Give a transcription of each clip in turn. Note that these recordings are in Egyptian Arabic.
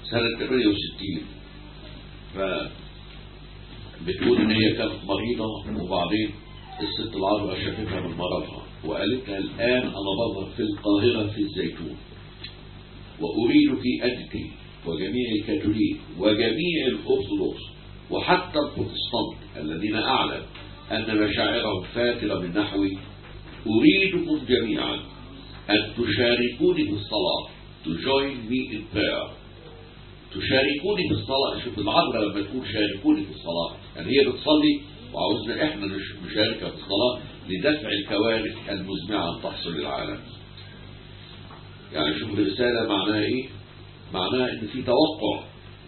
سنة 68 ف بتقول ان هي كانت مريضة وبعدين الست العذراء شافتها من مرضها وقالت لها الآن أنا بظهر في القاهرة في الزيتون وأريدك أنت وجميع الكاثوليك وجميع الأرثوذكس وحتى البروتستانت الذين أعلم أن مشاعرهم فاترة من نحوي أريدكم جميعا أن تشاركوني في الصلاة to join me in prayer تشاركوني في الصلاة شوف العذراء لما تقول شاركوني في الصلاة يعني هي بتصلي وعاوزنا احنا نشاركها في الصلاة لدفع الكوارث المزمعة أن تحصل للعالم يعني شوف الرسالة معناها ايه معناها ان في توقع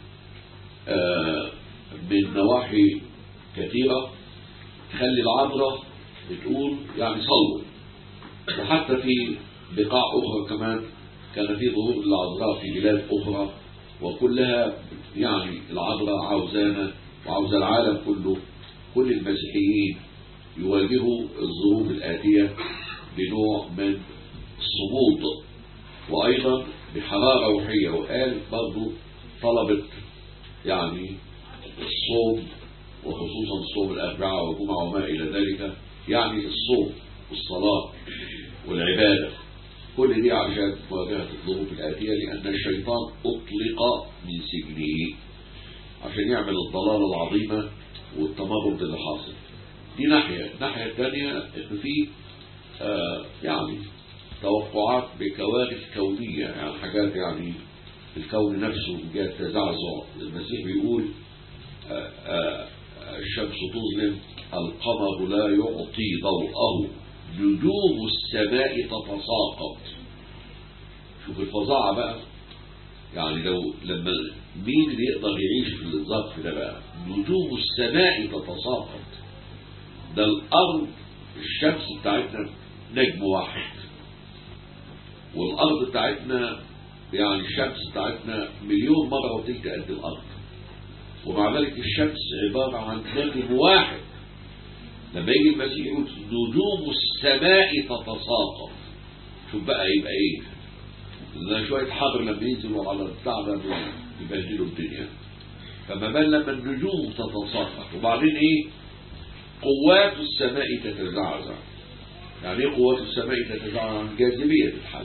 آه من نواحي كثيرة تخلي العذراء بتقول يعني صلوا وحتى في بقاع أخرى كمان كان في ظهور للعذراء في بلاد أخرى وكلها يعني العذراء عاوزانا وعاوز العالم كله كل المسيحيين يواجهوا الظروف الآتية بنوع من الصمود وأيضا بحرارة روحية وقال برضو طلبت يعني الصوم وخصوصا صوم الأربعاء والجمعة وما إلى ذلك يعني الصوم والصلاة والعبادة كل دي عشان مواجهة الظروف الآتية لأن الشيطان أطلق من سجنه عشان يعمل الضلالة العظيمة والتمرد اللي حاصل دي ناحية الناحية الثانية إن في آه يعني توقعات بكوارث كونية يعني حاجات يعني الكون نفسه جاء تزعزع المسيح بيقول آآ آآ الشمس تظلم القمر لا يعطي ضوءه نجوم السماء تتساقط شوف الفظاعة بقى يعني لو لما مين اللي يقدر يعيش في الظرف ده بقى نجوم السماء تتساقط ده الأرض الشمس بتاعتنا نجم واحد والأرض بتاعتنا يعني الشمس بتاعتنا مليون مرة وتلك قد الأرض ومع ذلك الشمس عبارة عن نجم واحد لما يجي المسيح يقول نجوم السماء تتساقط شوف بقى يبقى ايه لأن شوية حجر لما ينزلوا على البتاع ده يبهدلوا الدنيا فما بال لما النجوم تتساقط وبعدين ايه قوات السماء تتزعزع يعني ايه قوات السماء تتزعزع عن جاذبية الحل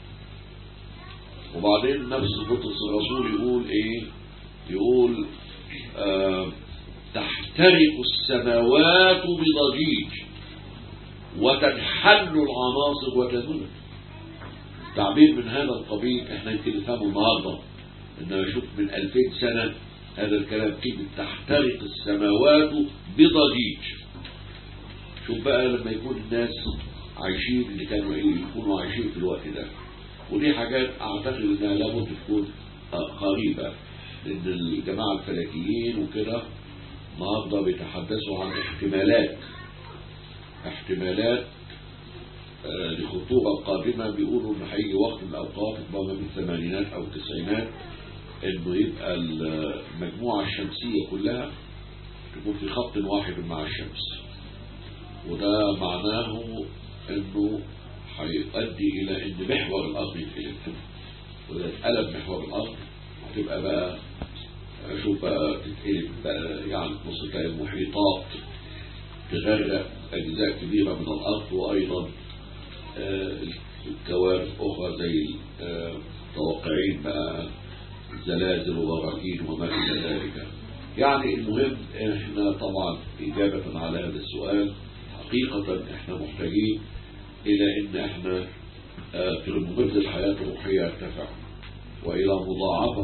وبعدين نفس بطرس الرسول يقول ايه يقول آه تحترق السماوات بضجيج وتنحل العناصر وتذل تعبير من هذا القبيل احنا يمكن نفهمه النهارده ان اشوف من 2000 سنه هذا الكلام كلمه تحترق السماوات بضجيج شوف بقى لما يكون الناس عايشين اللي كانوا ايه يكونوا عايشين في الوقت ده ودي حاجات اعتقد انها لابد تكون قريبه لان الجماعه الفلكيين وكده النهارده بيتحدثوا عن احتمالات احتمالات آه لخطوبة قادمة بيقولوا ان هيجي وقت من الاوقات ربما في الثمانينات او التسعينات انه يبقى المجموعة الشمسية كلها تكون في خط واحد مع الشمس وده معناه انه هيؤدي الى ان محور الارض يتقلب واذا اتقلب محور الارض هتبقى بقى شوف بقى تتقلب بقى يعني تبص تلاقي المحيطات تغرق اجزاء كبيره من الارض وايضا آه الكوارث اخرى زي المتوقعين بقى زلازل وبراكين وما الى ذلك يعني المهم احنا طبعا اجابه على هذا السؤال حقيقه احنا محتاجين الى ان احنا آه ترمومتر الحياه الروحيه يرتفع والى مضاعفه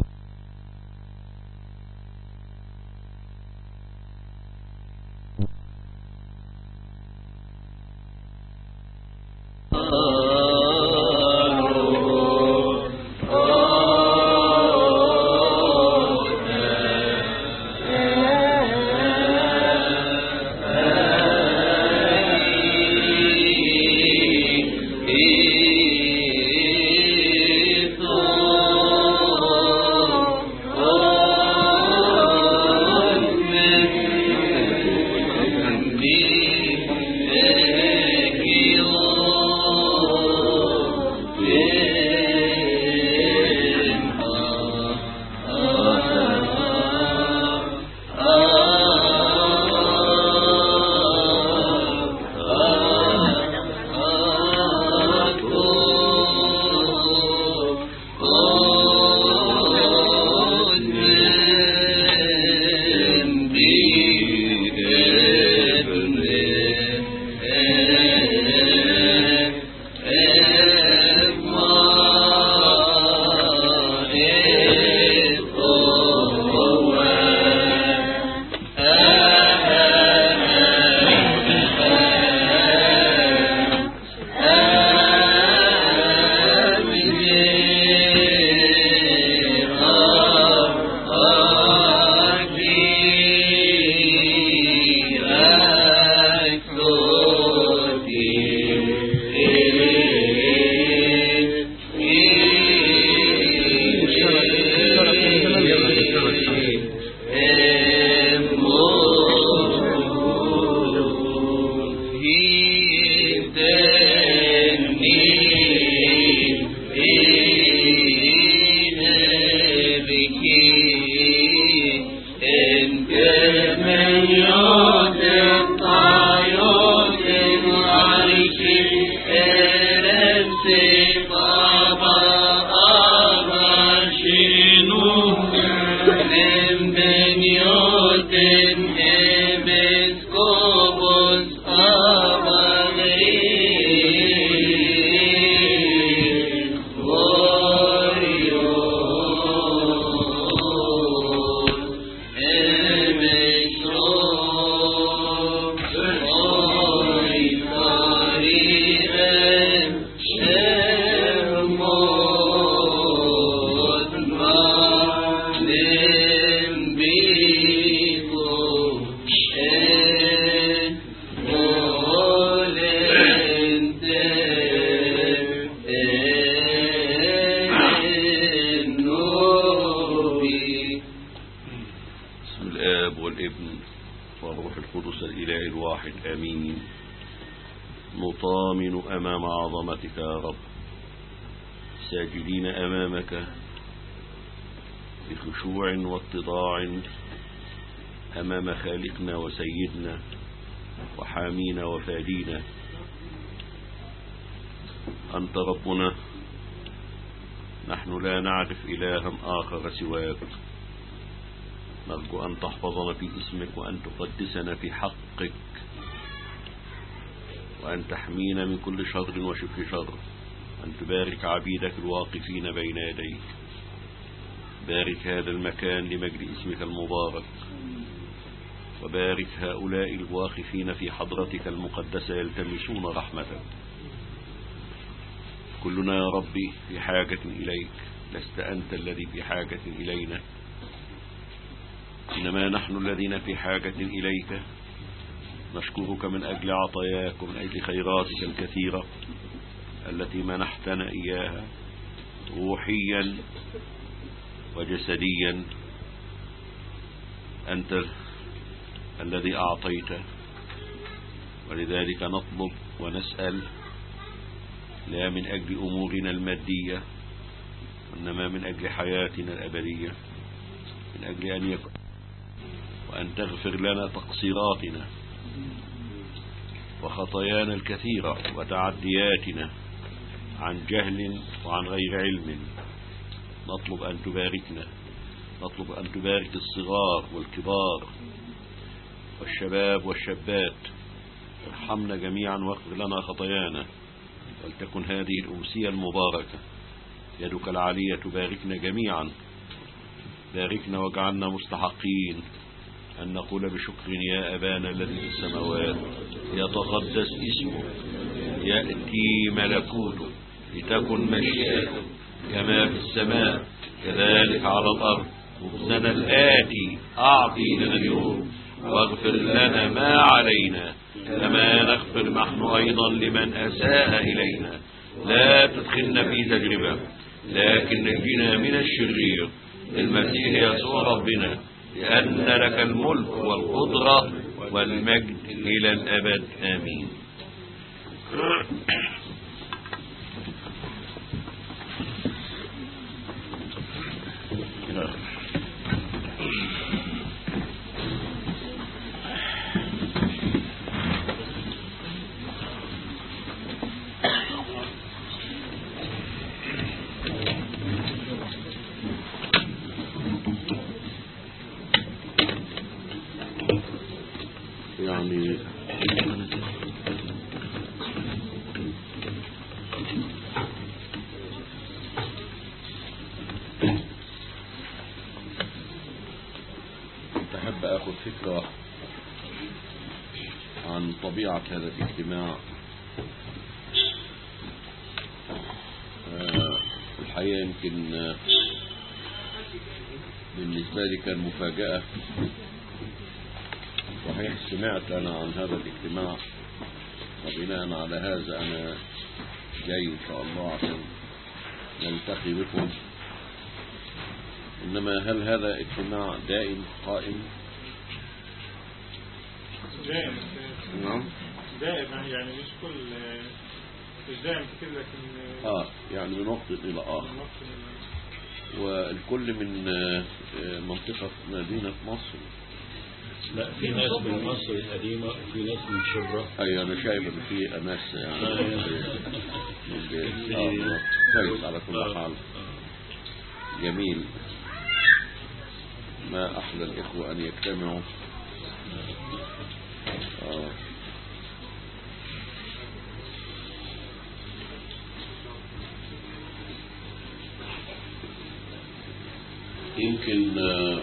Oh انت من يوت الطيوت العرش ارسي بابا أبشنو من بنيوت إبسكوبوس أبغي بسم الآب والابن والروح القدس الإله الواحد آمين نطامن أمام عظمتك يا رب ساجدين أمامك بخشوع واتضاع أمام خالقنا وسيدنا وحامينا وفادينا أنت ربنا نحن لا نعرف إلها آخر سواك نرجو أن تحفظنا في اسمك وأن تقدسنا في حقك وأن تحمينا من كل شر وشبه شر أن تبارك عبيدك الواقفين بين يديك بارك هذا المكان لمجد اسمك المبارك وبارك هؤلاء الواقفين في حضرتك المقدسة يلتمسون رحمتك كلنا يا ربي في حاجة إليك لست أنت الذي في حاجة إلينا إنما نحن الذين في حاجة إليك نشكرك من أجل عطاياك ومن أجل خيراتك الكثيرة التي منحتنا إياها روحيا وجسديا أنت الذي أعطيت ولذلك نطلب ونسأل لا من أجل أمورنا المادية وإنما من أجل حياتنا الأبدية من أجل أن يكون وأن تغفر لنا تقصيراتنا وخطايانا الكثيرة وتعدياتنا عن جهل وعن غير علم نطلب أن تباركنا نطلب أن تبارك الصغار والكبار والشباب والشابات ارحمنا جميعا واغفر لنا خطايانا ولتكن هذه الأمسية المباركة يدك العالية تباركنا جميعا باركنا واجعلنا مستحقين أن نقول بشكر يا أبانا الذي في السماوات يتقدس اسمك يأتي ملكوته لتكن مشيئته كما في السماء كذلك على الأرض خبزنا الآتي أعطي لنا اليوم واغفر لنا ما علينا كما نغفر نحن أيضا لمن أساء إلينا لا تدخلنا في تجربة لكن نجنا من الشرير المسيح يسوع ربنا لأن لك الملك والقدرة والمجد إلى الأبد آمين يعني كنت أحب أخذ فكرة عن طبيعة هذا الاجتماع آه، الحقيقة يمكن آه، بالنسبة لي كان مفاجأة صحيح سمعت أنا عن هذا الاجتماع وبناء على هذا أنا جاي إن شاء الله عشان نلتقي بكم إنما هل هذا اجتماع دائم قائم؟ دائم نعم دائم يعني مش كل مش دائم كتير لكن آه يعني من وقت إلى من آخر وقت من- والكل من آه، آه، منطقة مدينة مصر لا في ناس من مصر القديمة وفي ناس من شبرا أي أنا شايف إن في ناس يعني من بيت- آه، كويس على كل حال جميل ما أحلى الإخوة أن يجتمعوا آه. يمكن آه،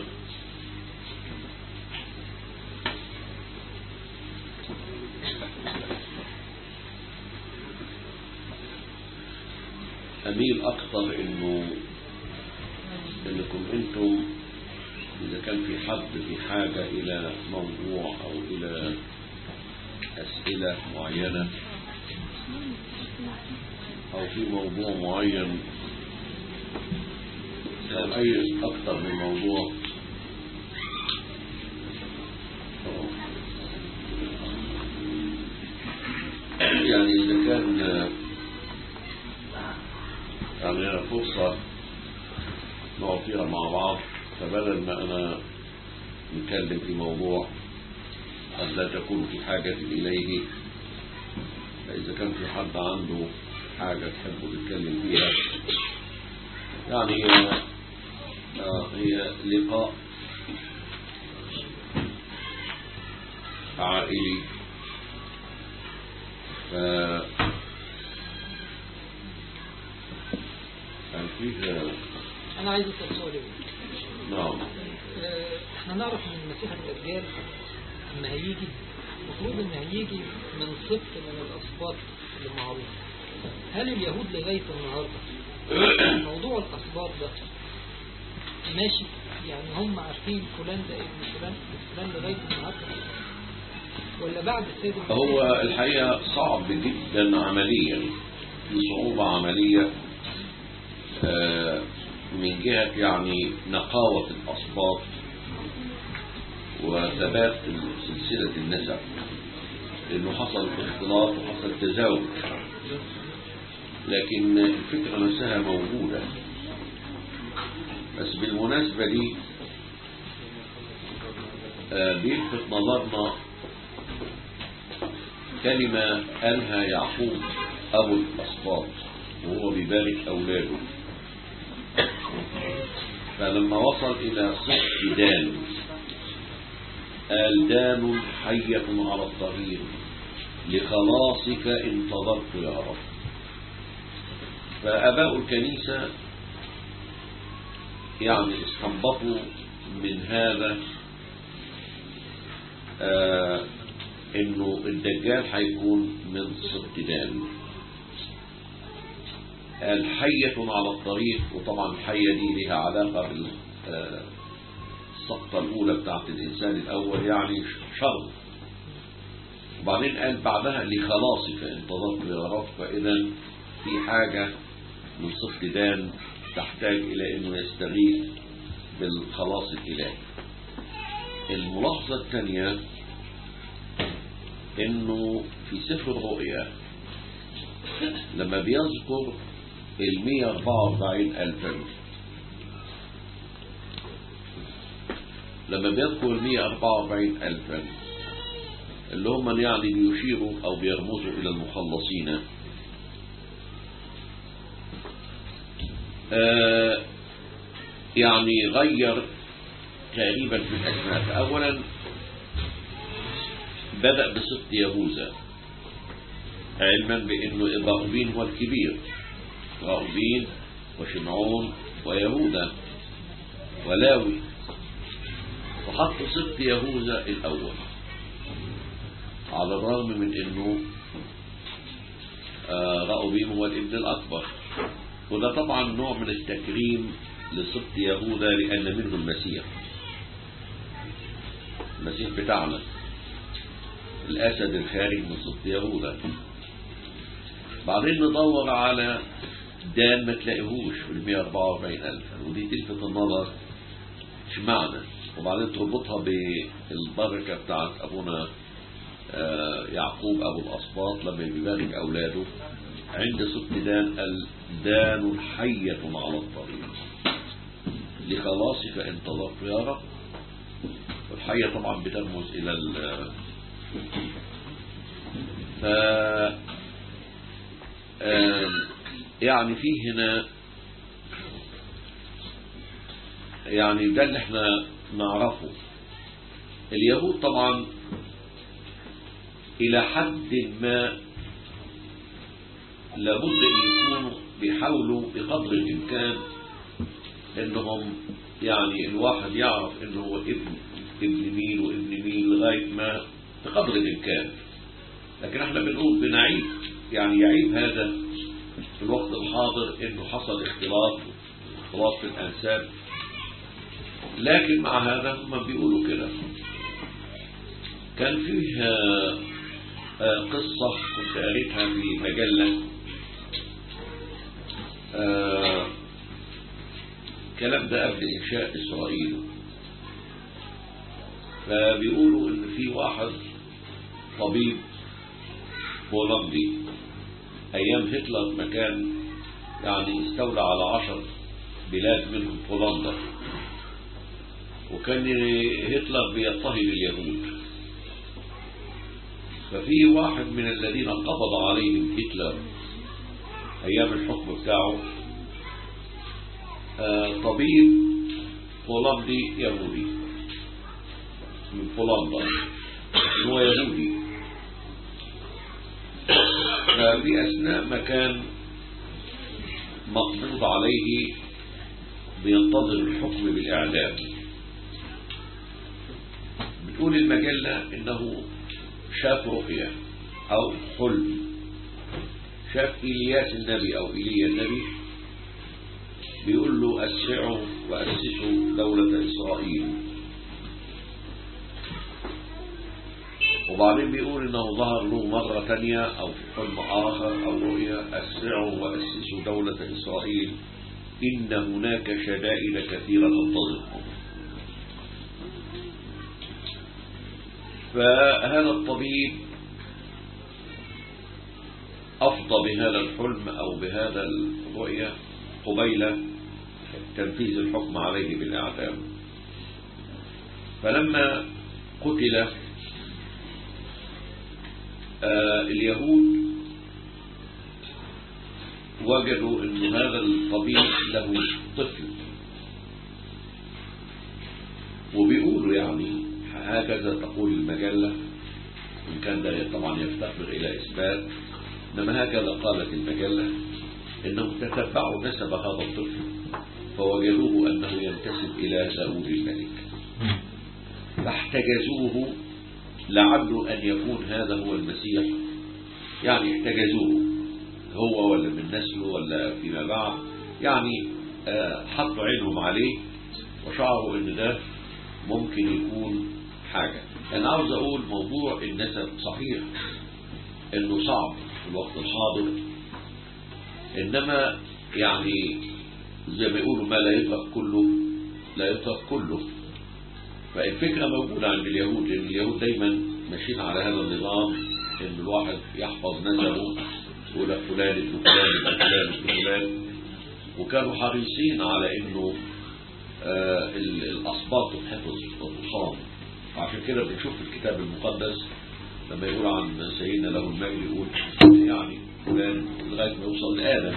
أميل أكثر إنه إنكم أنتم إذا كان في حد في حاجة إلى موضوع أو إلى أسئلة معينة أو في موضوع معين أو أي أكثر من موضوع يعني إذا كان يعني لنا فرصة نقعد فيها مع بعض فبدل ما أنا نتكلم في موضوع قد لا تكون في حاجة إليه فإذا كان في حد عنده حاجة تحب تتكلم فيها يعني هي آه، هي لقاء عائلي ف كان فيه انا عايز اسال سؤال نعم آه، احنا نعرف ان المسيح الدجال لما هيجي المفروض ان هيجي من سبط من الاسباط المعروف هل اليهود لغايه النهارده موضوع الاسباط ده ماشي يعني هم عارفين فلان ده ابن فلان فلان لغايه النهارده ولا بعد السيد المسيح هو الحقيقة صعب جدا عمليا في صعوبة عملية آه، من جهة يعني نقاوة الأصباط وثبات سلسلة النسب لأنه حصل اختلاط وحصل تزاوج لكن الفكرة نفسها موجودة بس بالمناسبة دي آه، بيلفت نظرنا كلمة قالها يعقوب أبو الأسباط وهو بيبارك أولاده فلما وصل إلى صف دان قال دان حية على الطريق لخلاصك انتظرت يا رب فأباء الكنيسة يعني استنبطوا من هذا آه انه الدجال هيكون من سبط دان الحية على الطريق وطبعا الحية دي لها علاقة بالسقطة الأولى بتاعت الإنسان الأول يعني شر وبعدين قال بعدها لخلاصك انتظرت يا رب فإذا في حاجة من سبط دان تحتاج إلى أنه يستغيث بالخلاص الإلهي الملاحظة الثانية انه في سفر الرؤيا لما بيذكر ال 144 ألفا لما بيذكر ال 144 ألفا اللي هم يعني بيشيروا أو بيرمزوا إلى المخلصين آه يعني غير تقريبا في الأسماء فأولا بدأ بست يهوذا علما بأنه راؤوبين هو الكبير راؤوبين وشمعون ويهوذا ولاوي وحط ست يهوذا الأول على الرغم من أنه آه راؤوبين هو الابن الأكبر وده طبعا نوع من التكريم لست يهوذا لأن منه المسيح المسيح بتاعنا الأسد الخارج من سبط يهوذا بعدين ندور على دان ما تلاقيهوش في ال 144 ألف ودي تلفت النظر اشمعنى وبعدين تربطها بالبركة بتاعت أبونا آه يعقوب أبو الأسباط لما بيبارك أولاده عند سبط دان قال دان حية على الطريق لخلاصك انتظرت يا رب والحية طبعا بترمز إلى ال ف آم، يعني في هنا يعني ده اللي احنا نعرفه اليهود طبعا إلى حد ما لابد أن يكونوا بيحاولوا بقدر الإمكان انهم يعني الواحد يعرف انه هو ابن ابن مين وابن مين لغاية ما بقدر الامكان لكن احنا بنقول بنعيب يعني يعيب هذا في الوقت الحاضر انه حصل اختلاط اختلاط في الانساب لكن مع هذا هم بيقولوا كده كان فيه آه، آه، قصة كنت قريتها في مجلة آه، الكلام ده قبل إنشاء إسرائيل فبيقولوا إن في واحد طبيب هولندي أيام هتلر ما كان يعني استولى على عشر بلاد منهم هولندا وكان هتلر بيضطهد اليهود ففي واحد من الذين قبض عليهم هتلر أيام الحكم بتاعه آه، طبيب هولندي يهودي من هولندا هو يهودي ففي أثناء ما كان مقبوض عليه بينتظر الحكم بالإعدام بتقول المجلة إنه شاف رؤية أو حلم شاف إلياس النبي أو إيليا النبي بيقول له أسرعوا وأسسوا دولة إسرائيل وبعدين بيقول إنه ظهر له مرة تانية أو في حلم آخر أو رؤيا أسرعوا وأسسوا دولة إسرائيل إن هناك شدائد كثيرة تنتظركم فهذا الطبيب أفضى بهذا الحلم أو بهذا الرؤية قبيل تنفيذ الحكم عليه بالإعدام فلما قتل آه اليهود وجدوا أن هذا الطبيب له طفل وبيقولوا يعني هكذا تقول المجلة إن كان ده طبعا يفتقر إلى إثبات إنما هكذا قالت المجلة إنهم تتبعوا نسب هذا الطفل فوجدوه أنه ينتسب إلى داود الملك فاحتجزوه لعله أن يكون هذا هو المسيح يعني احتجزوه هو ولا من نسله ولا فيما بعد يعني آه، حطوا عينهم عليه وشعروا ان ده ممكن يكون حاجة انا عاوز اقول موضوع النسب صحيح انه صعب في الوقت الحاضر انما يعني زي ما يقولوا ما لا يترك كله لا يترك كله فالفكرة موجودة عند اليهود لأن اليهود دايما ماشيين على هذا النظام إن الواحد يحفظ نسبه يقول لك فلان ابن فلان ابن فلان ابن فلان وكانوا حريصين على إنه آه ال- الأسباط تتحفظ وتصام عشان كده بنشوف في الكتاب المقدس لما يقول عن سيدنا له المجد يقول يعني فلان لغاية ما يوصل لآدم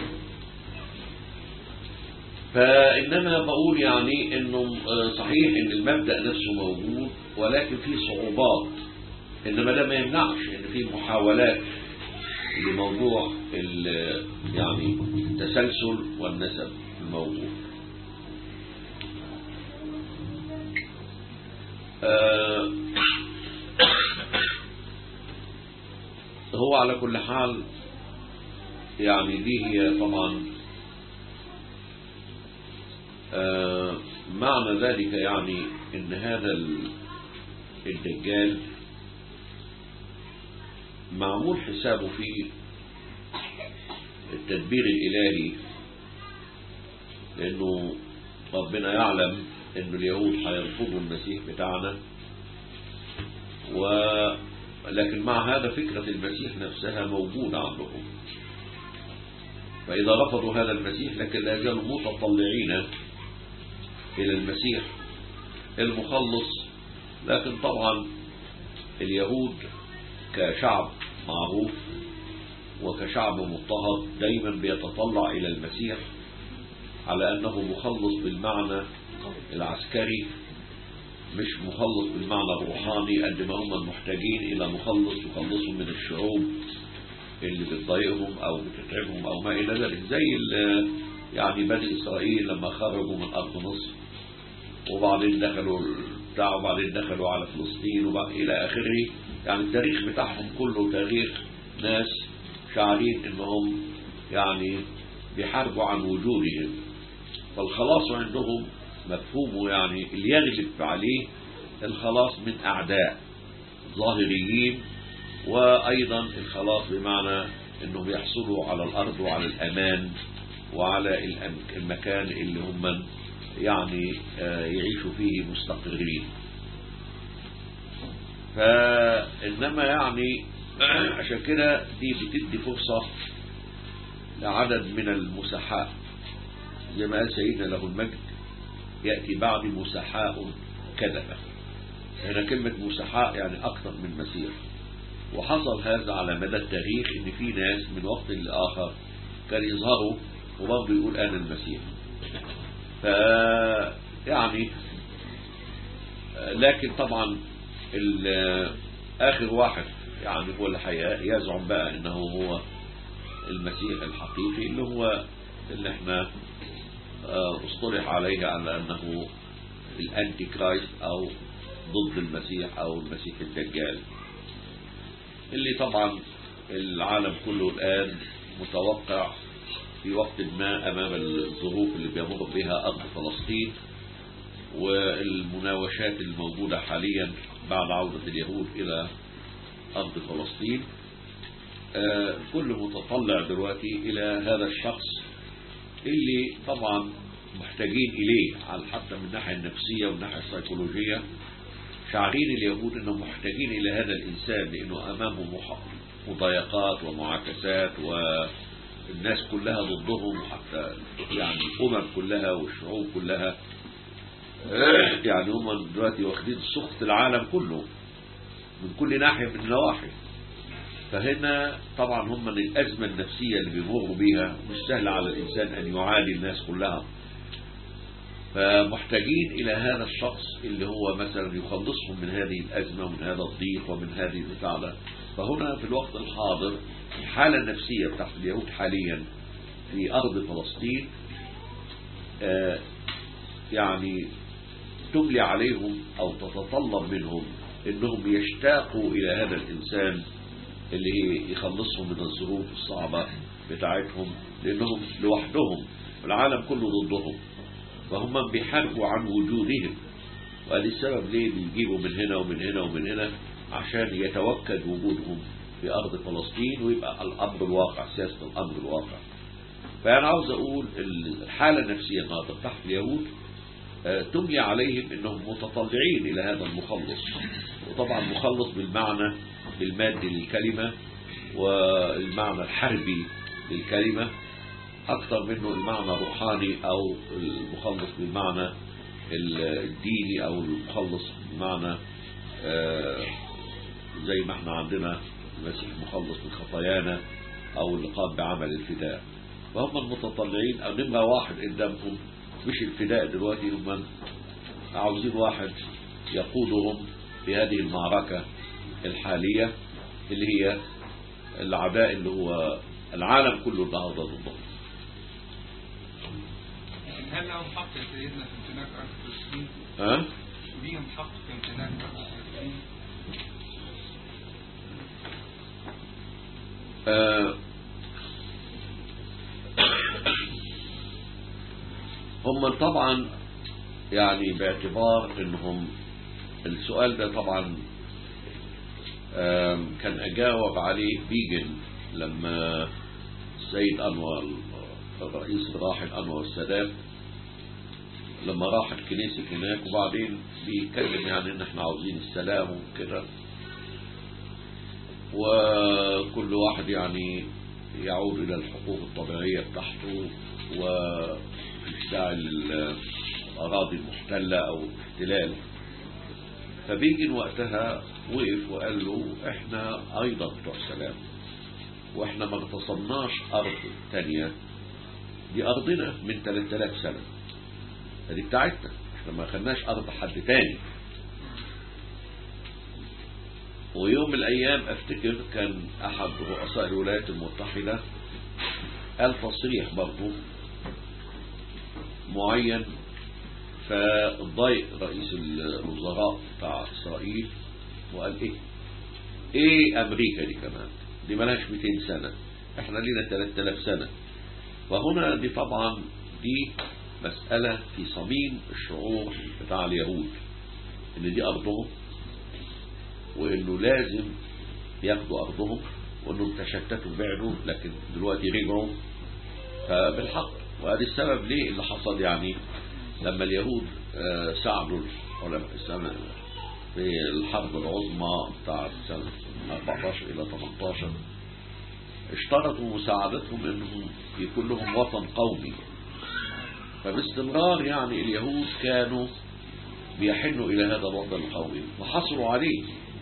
فإنما بقول يعني إنه آه، صحيح إن المبدأ نفسه موجود ولكن في صعوبات إنما ده ما يمنعش إن في محاولات لموضوع ال- يعني التسلسل والنسب الموجود آه، هو على كل حال يعني دي هي طبعا آه، معنى ذلك يعني ان هذا ال- الدجال معمول حسابه في التدبير الإلهي لأنه ربنا يعلم أن اليهود هيرفضوا المسيح بتاعنا ولكن مع هذا فكرة المسيح نفسها موجودة عندهم فإذا رفضوا هذا المسيح لكن لا زالوا متطلعين إلى المسيح المخلص لكن طبعا اليهود كشعب معروف وكشعب مضطهد دايما بيتطلع إلى المسيح على أنه مخلص بالمعنى العسكري مش مخلص بالمعنى الروحاني قد ما هم محتاجين إلى مخلص يخلصهم من الشعوب اللي بتضايقهم أو بتتعبهم أو ما إلى ذلك زي ال- يعني بني إسرائيل لما خرجوا من أرض مصر وبعدين دخلوا بتاع وبعدين دخلوا على فلسطين وبعد إلى آخره يعني التاريخ بتاعهم كله تاريخ ناس شاعرين إنهم يعني بيحاربوا عن وجودهم فالخلاص عندهم مفهومه يعني اللي يغلب عليه الخلاص من أعداء ظاهريين وأيضا الخلاص بمعنى أنهم يحصلوا على الأرض وعلى الأمان وعلى الأم- المكان اللي هم يعني آه، يعيشوا فيه مستقرين فإنما يعني عشان كده دي بتدي فرصة لعدد من المسحاء زي ما قال سيدنا له المجد يأتي بعد مسحاء كذبة هنا كلمة مسحاء يعني أكثر من مسيح وحصل هذا على مدى التاريخ ان في ناس من وقت لآخر كان يظهروا وبرضه يقول أنا المسيح ف يعني لكن طبعا ال- آخر واحد يعني هو اللي حي- يزعم بقى انه هو المسيح الحقيقي اللي هو اللي احنا آه، اصطلح عليه على انه الانتي كرايست او ضد المسيح او المسيح الدجال اللي طبعا العالم كله الان متوقع في وقت ما امام الظروف اللي بيمر بها ارض فلسطين والمناوشات الموجودة حاليا بعد عودة اليهود الى ارض فلسطين آه، كل متطلع دلوقتي الى هذا الشخص اللي طبعا محتاجين إليه على حتى من الناحية النفسية والناحية السيكولوجية شاعرين اليهود أنهم محتاجين إلى هذا الإنسان لأنه أمامه مح- مضايقات ومعاكسات والناس كلها ضدهم حتى يعني الأمم كلها والشعوب كلها يعني هم دلوقتي واخدين سخط العالم كله من كل ناحية من النواحي فهنا طبعا هم من الأزمة النفسية اللي بيمروا بيها مش سهل على الإنسان أن يعادي الناس كلها فمحتاجين إلى هذا الشخص اللي هو مثلا يخلصهم من هذه الأزمة ومن هذا الضيق ومن هذه البتاع ده فهنا في الوقت الحاضر الحالة النفسية بتاعت اليهود حاليا في أرض فلسطين آه، يعني تملي عليهم أو تتطلب منهم أنهم يشتاقوا إلى هذا الإنسان اللي يخلصهم من الظروف الصعبة بتاعتهم لأنهم لوحدهم العالم كله ضدهم فهم بيحاربوا عن وجودهم وهذا السبب ليه بيجيبوا من هنا ومن هنا ومن هنا عشان يتوكد وجودهم في أرض فلسطين ويبقى الأمر الواقع سياسة الأمر الواقع فأنا عاوز أقول الحالة النفسية النهارده تحت اليهود آه، تملي عليهم أنهم متطلعين إلى هذا المخلص وطبعا مخلص بالمعنى المادي للكلمة والمعنى الحربي للكلمة أكثر منه المعنى الروحاني أو المخلص بالمعنى الديني أو المخلص بمعنى آه، زي ما احنا عندنا المسيح مخلص من خطايانا أو اللي قام بعمل الفداء فهم المتطلعين أو نمرة واحد قدامكم مش الفداء دلوقتي هم عاوزين واحد يقودهم في هذه المعركة الحالية اللي هي العداء اللي هو العالم كله النهارده ضدهم هل لهم حق يا سيدنا في امتلاك أرض فلسطين؟ ها؟ ليهم حق في امتلاك أرض فلسطين؟ آه، هم طبعا يعني باعتبار انهم السؤال ده طبعا آم، كان اجاوب عليه بيجن لما السيد انور الرئيس الراحل انور السادات لما راح الكنيسة هناك وبعدين بيتكلم يعني ان احنا عاوزين السلام وكده وكل واحد يعني يعود إلى الحقوق الطبيعية بتاعته ومش داعي لل- الأراضي المحتلة أو الاحتلال فبيجن وقتها وقف وقال له احنا أيضا بتوع سلام واحنا ما اغتصبناش أرض تانية دي أرضنا من 3000 سنة دي بتاعتنا احنا ما خدناش أرض حد تاني ويوم من الأيام أفتكر كان أحد رؤساء الولايات المتحدة قال تصريح برضه معين فضايق رئيس الوزراء بتاع إسرائيل وقال إيه إيه أمريكا دي كمان دي ملهاش 200 سنة إحنا لينا 3000 سنة وهنا دي طبعا دي مسألة في صميم الشعور بتاع اليهود إن دي أرضهم وإنه لازم ياخدوا أرضهم وإنهم تشتتوا بعدوا لكن دلوقتي رجعوا فبالحق وهذا السبب ليه اللي حصل يعني لما اليهود آه، ساعدوا العلماء السنة في الحرب العظمى بتاعت سنة 14 إلى 18 اشترطوا مساعدتهم انهم يكون لهم وطن قومي فباستمرار يعني اليهود كانوا بيحنوا الى هذا الوطن القومي وحصلوا عليه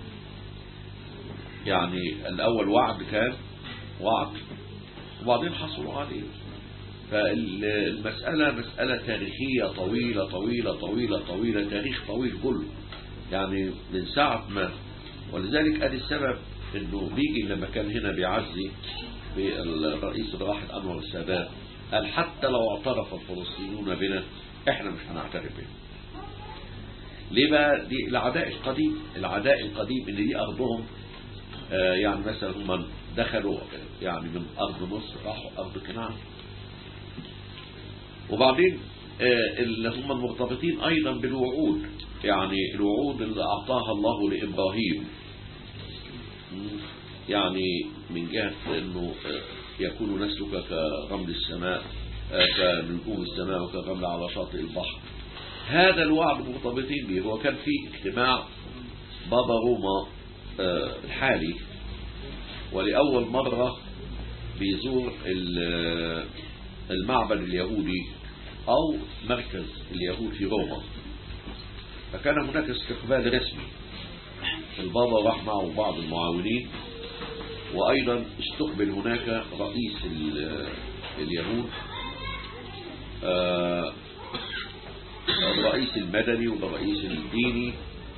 يعني الاول وعد كان وعد وبعدين حصلوا عليه فالمسألة مسألة تاريخية طويلة طويلة طويلة طويلة تاريخ طويل كله يعني من ساعة ما ولذلك ادي السبب انه بيجي لما كان هنا بيعزي بالرئيس الراحل انور السادات قال حتى لو اعترف الفلسطينيون بنا احنا مش هنعترف بهم ليه بقى دي العداء القديم العداء القديم ان دي ارضهم آه يعني مثلا هم دخلوا يعني من ارض مصر راحوا ارض كنعان وبعدين آه اللي هم المرتبطين ايضا بالوعود يعني الوعود اللي اعطاها الله لابراهيم يعني من جهة انه يكون نسلك كرمل السماء كنجوم السماء وكالرمل على شاطئ البحر هذا الوعد مرتبطين به هو كان في اجتماع بابا روما الحالي ولأول مرة بيزور المعبد اليهودي أو مركز اليهود في روما فكان هناك استقبال رسمي البابا راح معه بعض المعاونين وأيضا استقبل هناك رئيس اليهود الرئيس المدني والرئيس الديني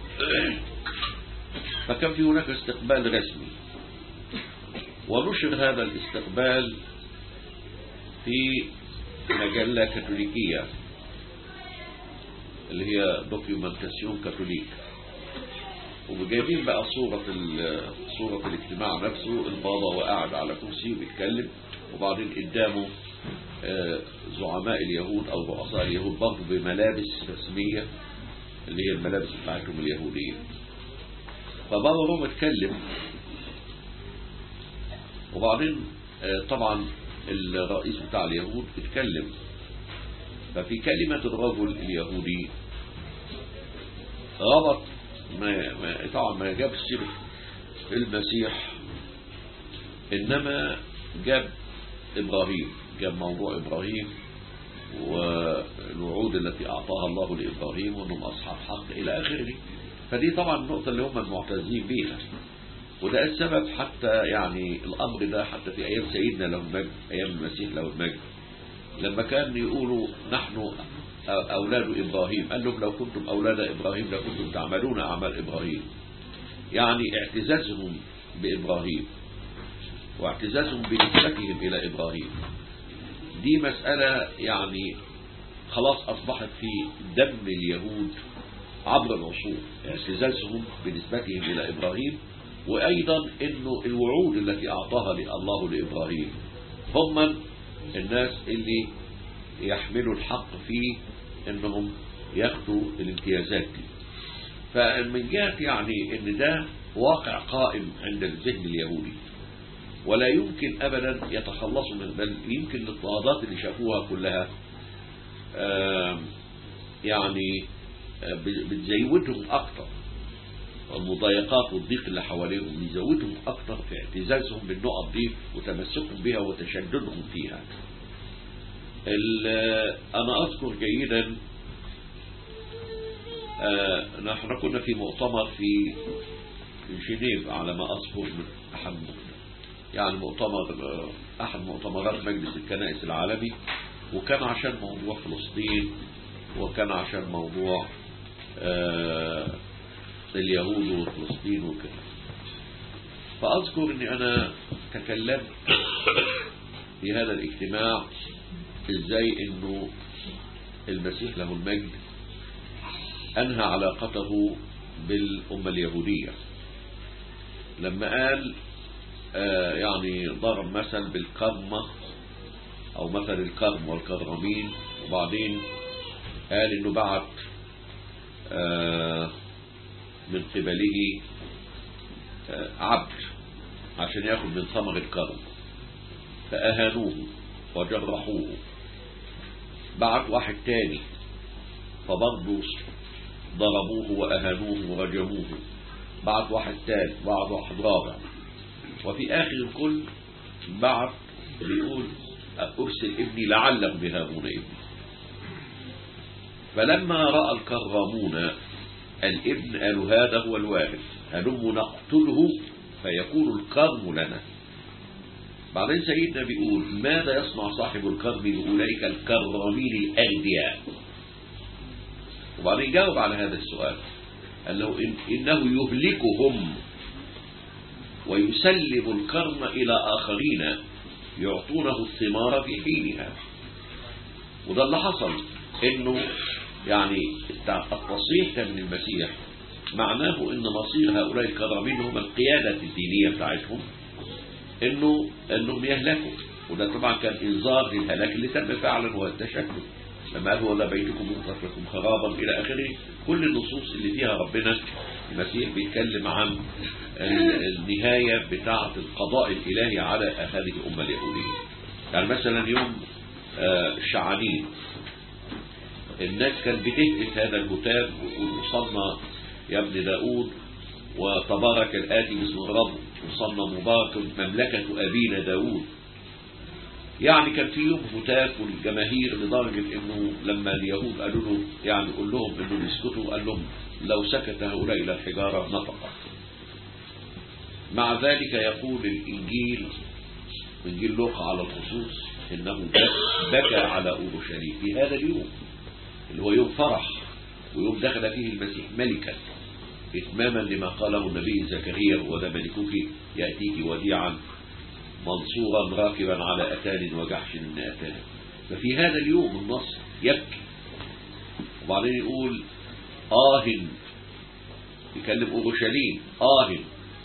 فكان في هناك استقبال رسمي ونشر هذا الاستقبال في مجلة كاثوليكية اللي هي دوكيومنتاسيون كاثوليك وجايبين بقى صورة صورة الاجتماع نفسه البابا وقاعد على كرسي وبيتكلم وبعدين قدامه زعماء اليهود او رؤساء اليهود برضه بملابس رسمية اللي هي الملابس بتاعتهم اليهودية فبابا روما اتكلم وبعدين طبعا الرئيس بتاع اليهود اتكلم ففي كلمة الرجل اليهودي ربط ما, ما طبعا ما جاب سيرة المسيح انما جاب ابراهيم جاب موضوع ابراهيم والوعود التي اعطاها الله لابراهيم وانهم اصحاب حق الى اخره فدي طبعا النقطة اللي هم المعتزين بيها وده السبب حتى يعني الامر ده حتى في ايام سيدنا له المجد ايام المسيح له المجد لما كان يقولوا نحن أولاد إبراهيم قال لهم لو كنتم أولاد إبراهيم لكنتم تعملون أعمال إبراهيم يعني اعتزازهم بإبراهيم واعتزازهم بنسبتهم إلى إبراهيم دي مسألة يعني خلاص أصبحت في دم اليهود عبر العصور اعتزازهم بنسبتهم إلى إبراهيم وأيضا أنه الوعود التي أعطاها الله لإبراهيم هم الناس اللي يحملوا الحق في انهم ياخدوا الامتيازات دي فمن جهة يعني ان ده واقع قائم عند الذهن اليهودي ولا يمكن ابدا يتخلصوا من بل يمكن الاضطهادات اللي شافوها كلها يعني بتزودهم اكتر المضايقات والضيق اللي حواليهم يزودهم اكتر في اعتزازهم بالنقط دي وتمسكهم بها وتشددهم فيها انا اذكر جيدا آه، نحن كنا في مؤتمر في في جنيف على ما أذكر من أحد يعني مؤتمر آه، أحد مؤتمرات مجلس الكنائس العالمي وكان عشان موضوع فلسطين وكان عشان موضوع آه، اليهود وفلسطين وكده فأذكر أني أنا تكلمت في هذا الاجتماع ازاي انه المسيح له المجد انهى علاقته بالأمة اليهودية لما قال آه يعني ضرب مثل بالكرمة او مثل الكرم والكرمين وبعدين قال انه بعت آه من قبله آه عبد عشان ياخد من ثمر الكرم فأهانوه وجرحوه بعت واحد تاني فبرضه ضربوه وأهانوه ورجموه بعت واحد تالت بعت واحد رابع وفي آخر الكل بعت بيقول أرسل ابني لعلهم يهابون ابني فلما رأى الكرامون الابن قالوا هذا هو الوارث هلم نقتله فيكون الكرم لنا بعدين سيدنا بيقول ماذا يصنع صاحب الكرم بأولئك الكرامين الأغبياء وبعدين جاوب على هذا السؤال قال له إن إنه يهلكهم ويسلم الكرم إلى آخرين يعطونه الثمار في حينها وده اللي حصل انه يعني التصريح كان من المسيح معناه ان مصير هؤلاء الكرامين هم القيادة الدينية بتاعتهم انه انهم يهلكوا وده طبعا كان انذار للهلاك اللي تم فعلا هو التشكل لما قال هو ذا بيتكم يترك لكم خرابا الى اخره كل النصوص اللي فيها ربنا المسيح بيتكلم عن النهاية بتاعة القضاء الالهي على هذه الامة اليهودية يعني مثلا يوم شعانين الناس كانت بتهتف هذا الهتاف وصلنا يا ابن داود وتبارك الآتي باسم الرب وصلنا مبارك مملكة أبينا داود يعني كان في يوم هتاف والجماهير لدرجة انه لما اليهود قالوا له يعني قول لهم انه يسكتوا قال لهم لو سكت هؤلاء الى الحجارة نطق مع ذلك يقول الانجيل انجيل لوقا على الخصوص انه بكى على اورشليم في هذا اليوم اللي هو يوم فرح ويوم دخل فيه المسيح ملكا اتماما لما قاله النبي زكريا وذا ملكك يأتيك وديعا منصورا راكبا على أتان وجحش من أتان ففي هذا اليوم النص يبكي وبعدين يقول آه يكلم أورشليم آه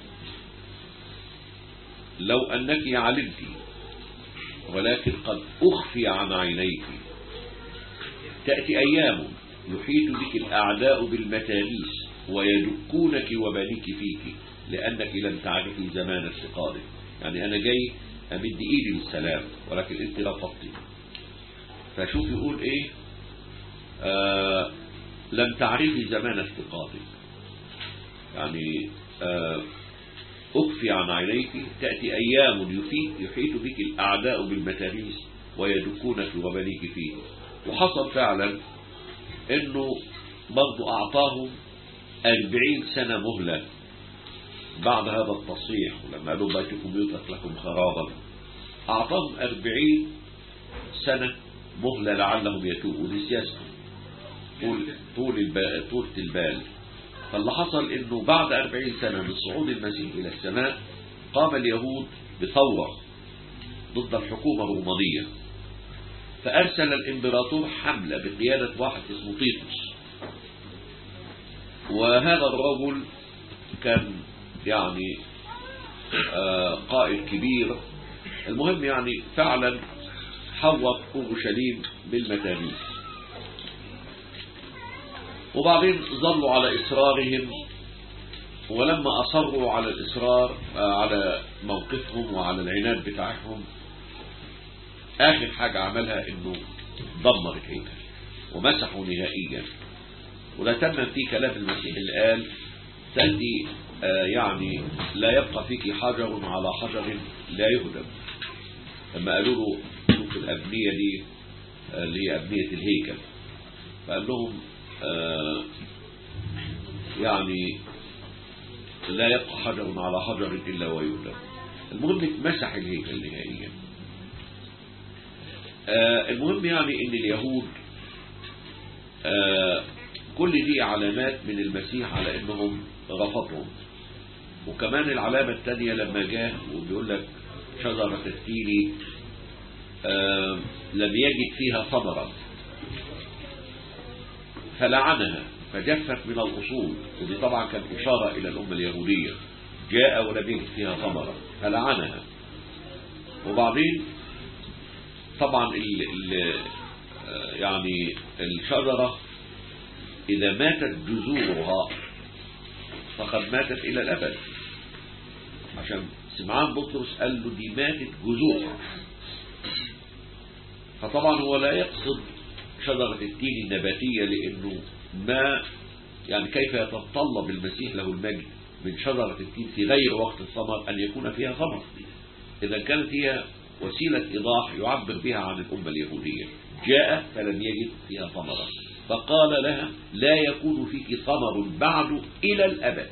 لو أنك علمت ولكن قد أخفي عن عينيك تأتي أيام يحيط بك الأعداء بالمتاريس ويدكونك وبنيك فيك لأنك لم تعرفي زمان استقالك يعني أنا جاي أمد إيدي للسلام ولكن أنت رفضتي فشوف يقول إيه آه لم تعرفي زمان استقالك يعني آه أخفي عن عينيك تأتي أيام يحيط بك الأعداء بالمتاريس ويدكونك وبنيك فيه وحصل فعلا انه برضو اعطاهم أربعين سنة مهلة بعد هذا التصريح ولما قالوا بيتكم يترك لكم خرابا اعطاهم أربعين سنة مهلة لعلهم يتوبوا ودي سياسته طول طول البال طولة البال فاللي حصل انه بعد أربعين سنة من صعود المسيح الى السماء قام اليهود بثورة ضد الحكومة الرومانية فأرسل الإمبراطور حملة بقيادة واحد اسمه تيتوس وهذا الرجل كان يعني آه قائد كبير المهم يعني فعلا حوط أورشليم بالمتانيس وبعدين ظلوا على إصرارهم ولما أصروا على الإصرار آه على موقفهم وعلى العناد بتاعهم آخر حاجة عملها إنه دمر الهيكل ومسحوا نهائيا وده تم في كلام المسيح اللي قال تأتي آه يعني لا يبقى فيك حجر على حجر لا يهدم لما قالوا له شوف الأبنية دي اللي هي أبنية الهيكل فقال لهم آه يعني لا يبقى حجر على حجر إلا ويهدم المهم مسح الهيكل نهائيا آه المهم يعني ان اليهود آه كل دي علامات من المسيح على انهم رفضهم وكمان العلامة الثانية لما جاء وبيقول لك شجرة التين آه لم يجد فيها ثمرا فلعنها فجفت من الأصول ودي طبعا كانت إشارة إلى الأمة اليهودية جاء ولم يجد فيها ثمرا فلعنها وبعدين طبعا ال ال يعني الشجرة إذا ماتت جذورها فقد ماتت إلى الأبد عشان سمعان بطرس قال له دي ماتت جذورها فطبعا هو لا يقصد شجرة التين النباتية لأنه ما يعني كيف يتطلب المسيح له المجد من شجرة التين في غير وقت الثمر أن يكون فيها ثمر إذا كانت هي وسيلة إيضاح يعبر بها عن الأمة اليهودية جاء فلم يجد فيها ثمرا فقال لها لا يكون فيك ثمر بعد إلى الأبد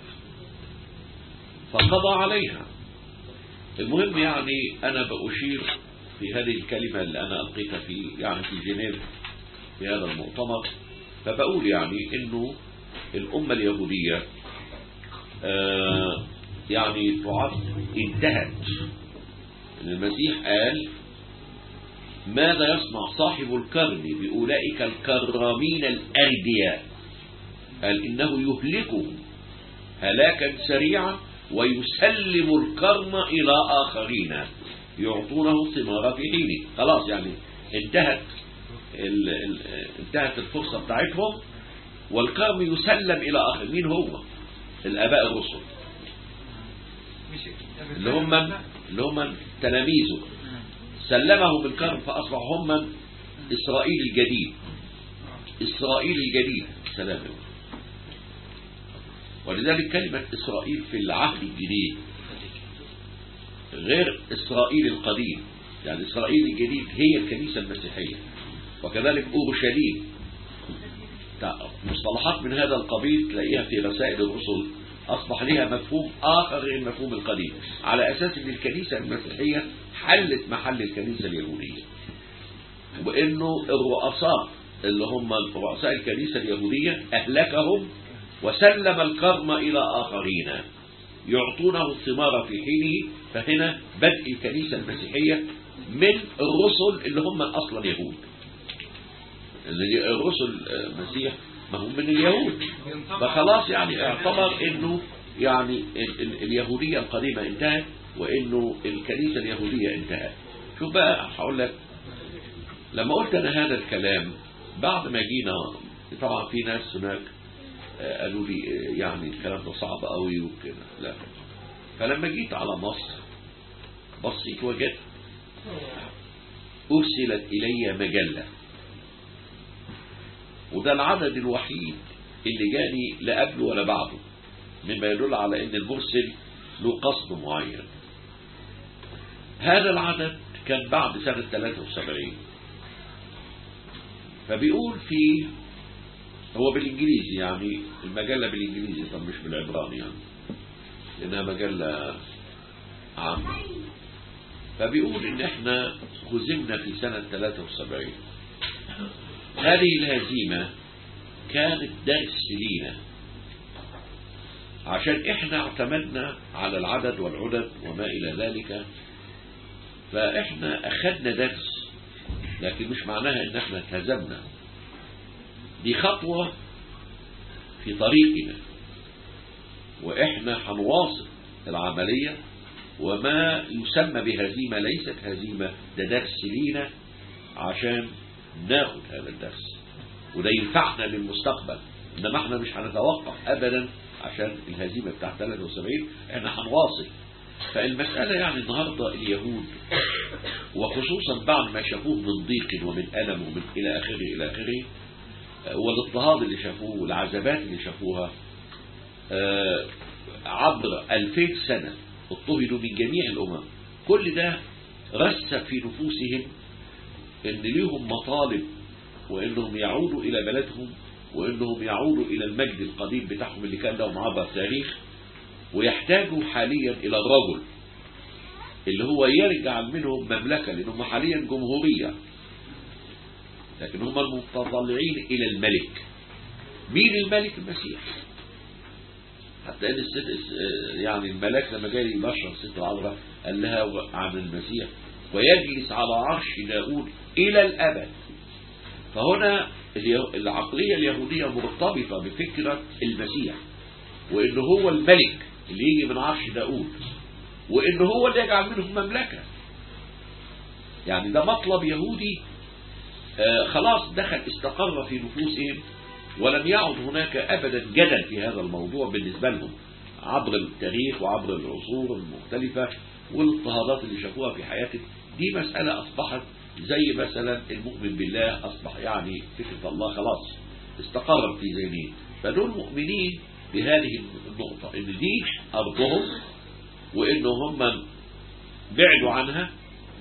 فقضى عليها المهم يعني أنا بأشير في هذه الكلمة اللي أنا ألقيتها في يعني في جنيف في هذا المؤتمر فبقول يعني إنه الأمة اليهودية آه يعني تعد انتهت المسيح قال ماذا يصنع صاحب الكرم بأولئك الكرامين الأردياء قال إنه يهلكهم هلاكا سريعا ويسلم الكرم إلى آخرين يعطونه ثمار في حينه خلاص يعني انتهت ال ال انتهت الفرصة بتاعتهم والكرم يسلم إلى آخر مين هو الآباء الرسل اللي هم اللي هم تلاميذه سلمهم الكرم فأصبحوا هم إسرائيل الجديد إسرائيل الجديد سلام ولذلك كلمة إسرائيل في العهد الجديد غير إسرائيل القديم يعني إسرائيل الجديد هي الكنيسة المسيحية وكذلك أورشليم مصطلحات من هذا القبيل تلاقيها في رسائل الرسل أصبح لها مفهوم آخر غير المفهوم القديم على أساس أن الكنيسة المسيحية حلت محل الكنيسة اليهودية وأنه الرؤساء اللي هم رؤساء الكنيسة اليهودية أهلكهم وسلم الكرم إلى آخرين يعطونه الثمار في حينه فهنا بدء الكنيسة المسيحية من الرسل اللي هم أصلا يهود الرسل المسيح ما هم من اليهود فخلاص يعني اعتبر انه يعني ال ال اليهودية القديمة انتهت وانه الكنيسة اليهودية انتهت شوف بقى هقول لك لما قلت انا هذا الكلام بعد ما جينا طبعا في ناس هناك قالوا لي يعني الكلام ده صعب قوي وكده لا فلما جيت على مصر بصيت وجدت أرسلت إلي مجلة وده العدد الوحيد اللي جاني لا قبله ولا بعده مما يدل على ان المرسل له قصد معين هذا العدد كان بعد سنة 73 فبيقول فيه هو بالانجليزي يعني المجلة بالانجليزي طب مش بالعبراني يعني لانها مجلة عامة فبيقول ان احنا هزمنا في سنة 73 هذه الهزيمة كانت درس لينا عشان احنا اعتمدنا على العدد والعدد وما الى ذلك فاحنا اخذنا درس لكن مش معناها ان احنا اتهزمنا دي خطوة في طريقنا واحنا هنواصل العملية وما يسمى بهزيمة ليست هزيمة ده درس لينا عشان ناخد هذا الدرس وده ينفعنا للمستقبل انما احنا مش هنتوقف ابدا عشان الهزيمة بتاع 73 احنا هنواصل فالمسألة يعني النهاردة اليهود وخصوصا بعد ما شافوه من ضيق ومن ألم ومن إلى آخره إلى آخره والاضطهاد اللي شافوه والعذابات اللي شافوها عبر ألفين سنة اضطهدوا من جميع الأمم كل ده رسب في نفوسهم ان ليهم مطالب وانهم يعودوا الى بلدهم وانهم يعودوا الى المجد القديم بتاعهم اللي كان لهم عبر التاريخ ويحتاجوا حاليا الى الرجل اللي هو يرجع منهم مملكة لانهم حاليا جمهورية لكن هم المتطلعين الى الملك مين الملك المسيح حتى ان الست يعني الملاك لما جاي يبشر الست العذراء قال لها عن المسيح ويجلس على عرش داود الى الابد فهنا اليه- العقلية اليهودية مرتبطة بفكرة المسيح وإن هو الملك اللي يجي من عرش داود وإن هو اللي يجعل منهم مملكة يعني ده مطلب يهودي آه خلاص دخل استقر في نفوسهم ولم يعد هناك أبدا جدل في هذا الموضوع بالنسبة لهم عبر التاريخ وعبر العصور المختلفة والاضطهادات اللي شافوها في حياتهم دي مسألة أصبحت زي مثلا المؤمن بالله أصبح يعني فكرة الله خلاص استقرت في ذهنهم فدول مؤمنين بهذه النقطة إن دي أرضهم وإن هم بعدوا عنها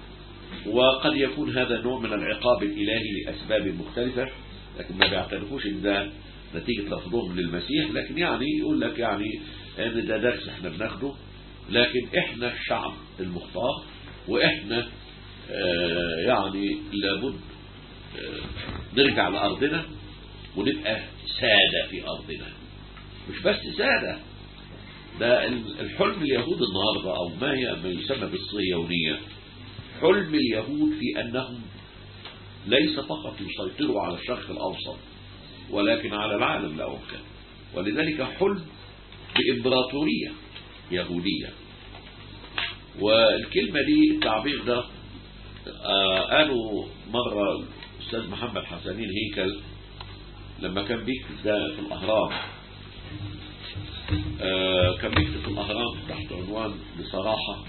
وقد يكون هذا نوع من العقاب الإلهي لأسباب مختلفة لكن ما بيعترفوش إن ده نتيجة رفضهم للمسيح لكن يعني يقول لك يعني إن ده درس إحنا بناخده لكن إحنا الشعب المختار وإحنا آه يعني لابد آه نرجع لأرضنا ونبقى سادة في أرضنا مش بس سادة ده الحلم اليهود النهاردة أو ما هي ما يسمى بالصهيونية حلم اليهود في أنهم ليس فقط يسيطروا على الشرق الأوسط ولكن على العالم لا أمكن ولذلك حلم بإمبراطورية يهودية والكلمة دي التعبير ده آه قالوا مرة الأستاذ محمد حسنين هيكل لما كان بيكتب ده في الأهرام آه كان بيكتب في الأهرام تحت عنوان بصراحة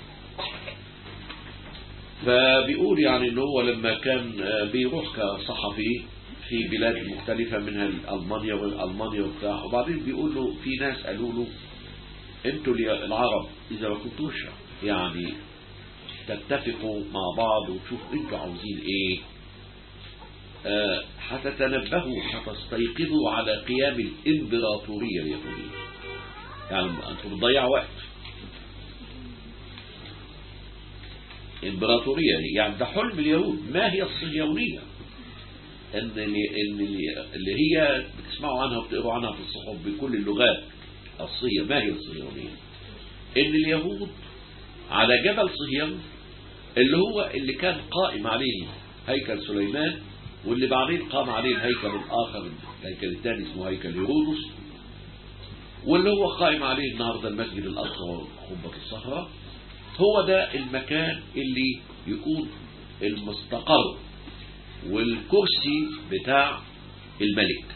فبيقول يعني ان هو لما كان بيروح كصحفي في بلاد مختلفة منها ألمانيا والألمانيا وبتاع وبعدين بيقول له في ناس قالوا له انتوا العرب إذا ما كنتوش يعني تتفقوا مع بعض وتشوفوا انتوا عاوزين ايه آه هتتنبهوا هتستيقظوا على قيام الامبراطورية اليهودية يعني انتوا بتضيعوا وقت امبراطورية يعني ده حلم اليهود ما هي الصهيونية ان اللي, اللي هي بتسمعوا عنها وبتقروا عنها في الصحف بكل اللغات الصهية ما هي الصهيونية ان اليهود على جبل صهيون اللي هو اللي كان قائم عليه هيكل سليمان واللي بعدين قام عليه الهيكل الآخر الهيكل الثاني اسمه هيكل هيرودس واللي هو قائم عليه النهارده المسجد الأقصى وقبة الصخرة هو ده المكان اللي يكون المستقر والكرسي بتاع الملك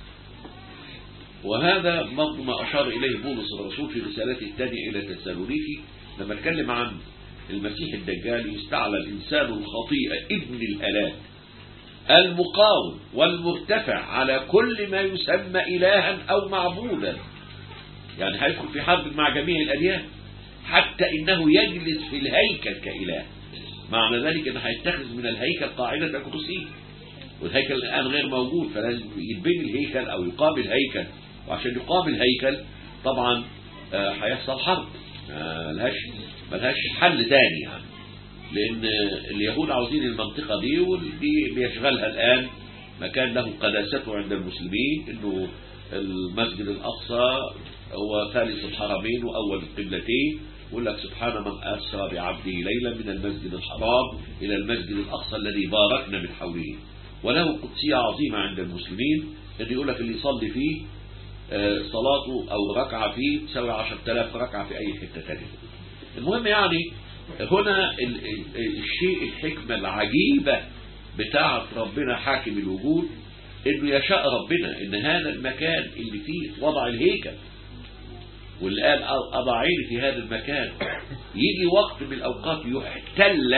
وهذا برضه ما أشار إليه بولس الرسول في رسالته الثانية إلى تسالونيكي لما اتكلم عن المسيح الدجال يستعلى الإنسان الخطيئة ابن الهلاك المقاوم والمرتفع على كل ما يسمى إلها أو معبودا يعني هيدخل في حرب مع جميع الأديان حتى إنه يجلس في الهيكل كإله معنى ذلك أنه هيتخذ من الهيكل قاعدة كرسي والهيكل الآن غير موجود فلازم يتبني الهيكل أو يقام الهيكل وعشان يقام الهيكل طبعا هيحصل حرب ملهاش ملهاش حل تاني يعني لأن اليهود عاوزين المنطقة دي ودي بيشغلها الآن مكان له قداسته عند المسلمين إنه المسجد الأقصى هو ثالث الحرمين وأول القبلتين يقول لك سبحان من أسرى بعبده ليلا من المسجد الحرام إلى المسجد الأقصى الذي باركنا من حوله وله قدسية عظيمة عند المسلمين إنه يقول لك اللي يصلي فيه صلاته أو ركعة فيه تساوي 10000 ركعة في أي حتة ثانية المهم يعني هنا الشيء الحكمة العجيبة بتاعة ربنا حاكم الوجود انه يشاء ربنا ان هذا المكان اللي فيه وضع الهيكل واللي قال أضع عيني في هذا المكان يجي وقت من الأوقات يحتل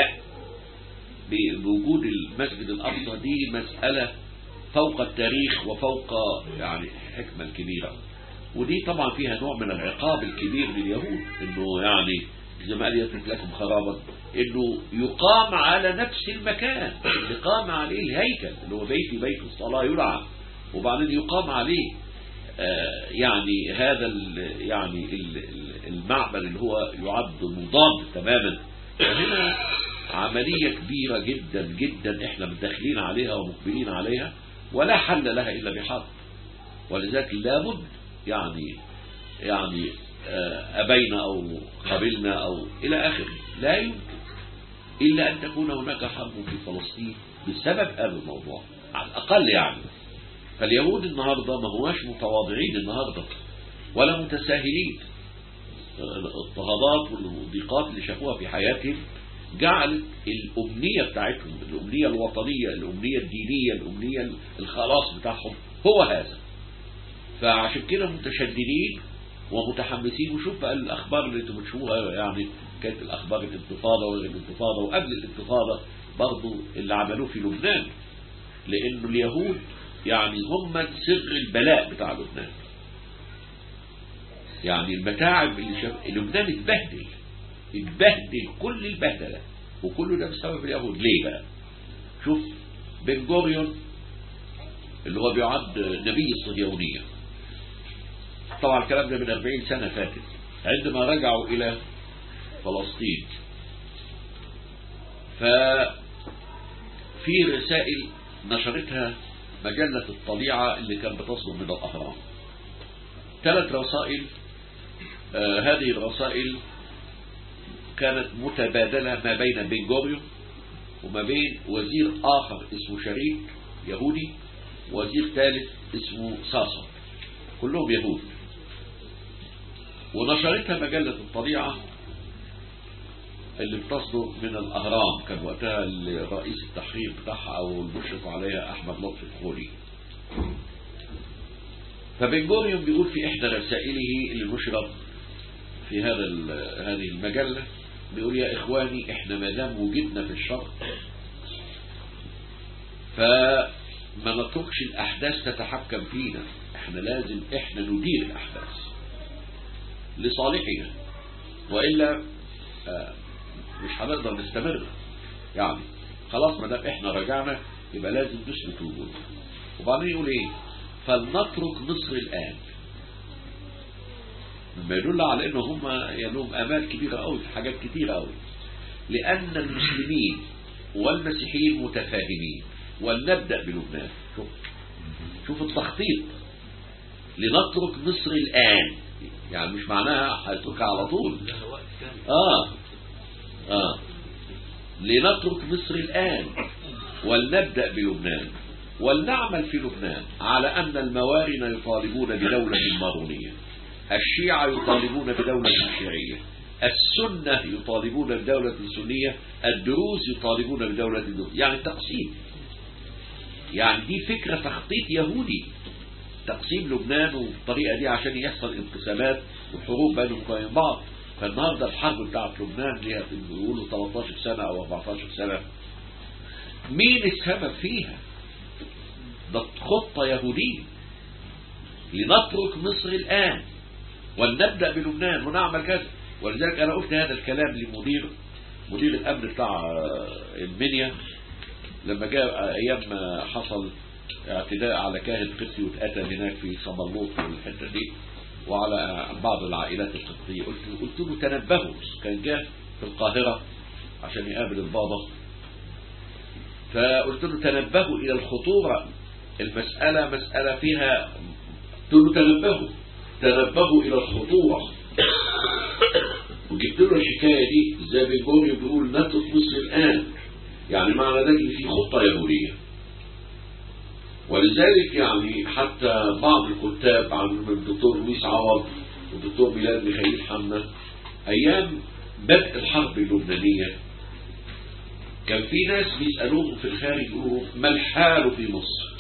بوجود المسجد الأقصى دي مسألة فوق التاريخ وفوق يعني الحكمة الكبيرة ودي طبعا فيها نوع من العقاب الكبير لليهود انه يعني زي ما قال يترك لكم خرابا انه يقام على نفس المكان اللي قام عليه الهيكل اللي هو بيتي بيت الصلاة يلعى وبعدين يقام عليه آه، يعني هذا ال- يعني ال- ال- المعمل اللي هو يعد مضاد تماما فهنا عملية كبيرة جدا جدا احنا مداخلين عليها ومقبلين عليها ولا حل لها الا بحق ولذلك لابد يعني يعني آه، أبينا أو قبلنا أو إلى آخره لا يمكن إلا أن تكون هناك حرب في فلسطين بسبب هذا الموضوع على الأقل يعني فاليهود النهاردة ما هواش متواضعين النهاردة ولا متساهلين الاضطهادات والضيقات اللي شافوها في حياتهم جعلت الأمنية بتاعتهم الأمنية الوطنية الأمنية الدينية الأمنية الخلاص بتاعهم هو هذا فعشان كده متشددين ومتحمسين وشوف بقى الأخبار اللي انتم بتشوفوها يعني كانت الأخبار الانتفاضة وغير الانتفاضة وقبل الانتفاضة برضو اللي عملوه في لبنان لأنه اليهود يعني هم سر البلاء بتاع لبنان يعني المتاعب اللي شاف لبنان اتبهدل اتبهدل كل البهدلة وكله ده بسبب اليهود ليه بقى شوف بن جوريون اللي هو بيعد نبي الصهيونية طبعا الكلام ده من 40 سنة فاتت عندما رجعوا إلى فلسطين ففي رسائل نشرتها مجلة الطليعة اللي كان بتصدر من الأهرام ثلاث رسائل آه هذه الرسائل كانت متبادلة ما بين بن جوريون وما بين وزير آخر اسمه شريك يهودي وزير ثالث اسمه ساسا كلهم يهود ونشرتها مجلة الطبيعة اللي بتصدر من الأهرام كان وقتها رئيس التحرير بتاعها أو المشرف عليها أحمد لطفي الخولي فبن جوريون بيقول في إحدى رسائله اللي نشرت في هذا هذه المجلة بيقول يا إخواني إحنا ما دام وجدنا في الشرق فما نتركش الأحداث تتحكم فينا إحنا لازم إحنا ندير الأحداث لصالحنا وإلا آه مش هنقدر نستمر يعني خلاص ما دام إحنا رجعنا يبقى لازم نثبت وجودنا وبعدين يقول إيه فلنترك مصر الآن مما يدل على انه هم لهم امال كبيره قوي في حاجات كتيره قوي لان المسلمين والمسيحيين متفاهمين ولنبدا بلبنان شوف شوف التخطيط لنترك مصر الان يعني مش معناها هيتركها على طول اه اه لنترك مصر الان ولنبدا بلبنان ولنعمل في لبنان على ان الموارن يطالبون بدوله مارونيه الشيعة يطالبون بدولة شيعية السنة يطالبون بدولة سنية الدروز يطالبون بدولة دروز يعني تقسيم يعني دي فكرة تخطيط يهودي تقسيم لبنان والطريقة دي عشان يحصل انقسامات وحروب بينهم وبين بعض فالنهارده الحرب بتاعت لبنان ليها بيقولوا 13 سنة أو 14 سنة مين السبب فيها؟ ده خطة يهودية لنترك مصر الآن ولنبدأ بلبنان ونعمل كذا ولذلك أنا قلت هذا الكلام لمدير مدير الأمن بتاع المنيا لما جاء أيام ما حصل اعتداء على كاهن قبطي واتقتل هناك في صملوط في الحتة دي وعلى بعض العائلات القبطية قلت قلت له تنبهوا كان جاء في القاهرة عشان يقابل البابا فقلت له تنبهوا إلى الخطورة المسألة مسألة فيها قلت له تنبهوا تنبهوا إلى الخطورة وجبت له الحكاية دي زي بن بيقول نترك مصر الآن يعني معنى ذلك ان في خطة يهودية ولذلك يعني حتى بعض الكتاب عن الدكتور لويس عوض والدكتور ميلاد ميخائيل حنا أيام بدء الحرب اللبنانية كان في ناس بيسألوهم في الخارج يقولوا ما الحال في مصر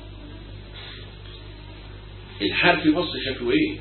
الحال في مصر شكله ايه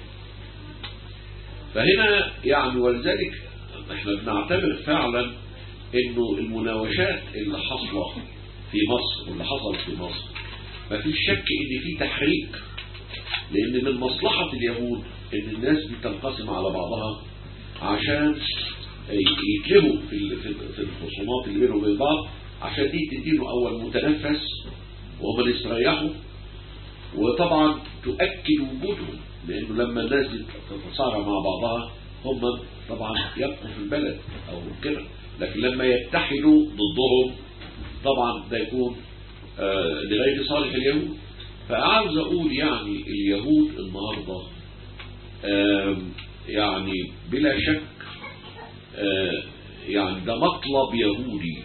فهنا يعني ولذلك احنا بنعتبر فعلا انه المناوشات اللي حصلت في مصر واللي حصلت في مصر ما فيش شك ان في تحريك لان من مصلحة اليهود ان الناس بتنقسم على بعضها عشان يتلموا في في الخصومات اللي بينهم وبين بعض عشان دي تديله اول متنفس وهم يستريحوا وطبعا تؤكد وجودهم لانه لما الناس دي تتصارع مع بعضها هم طبعا يبقوا في البلد او كده لكن لما يتحدوا ضدهم طبعا ده يكون آه، لغير صالح اليهود فعاوز اقول يعني اليهود النهارده آم، يعني بلا شك آه، يعني ده مطلب يهودي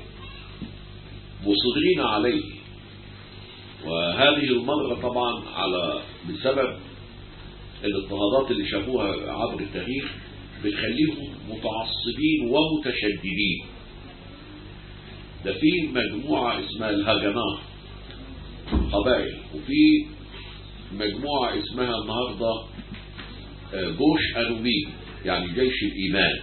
مصرين عليه وهذه المرة طبعا على بسبب الاضطهادات اللي شافوها عبر التاريخ بتخليهم متعصبين ومتشددين ده في مجموعة اسمها الهجنات قبائل وفي مجموعة اسمها النهاردة آه، جوش أنومين يعني جيش الإيمان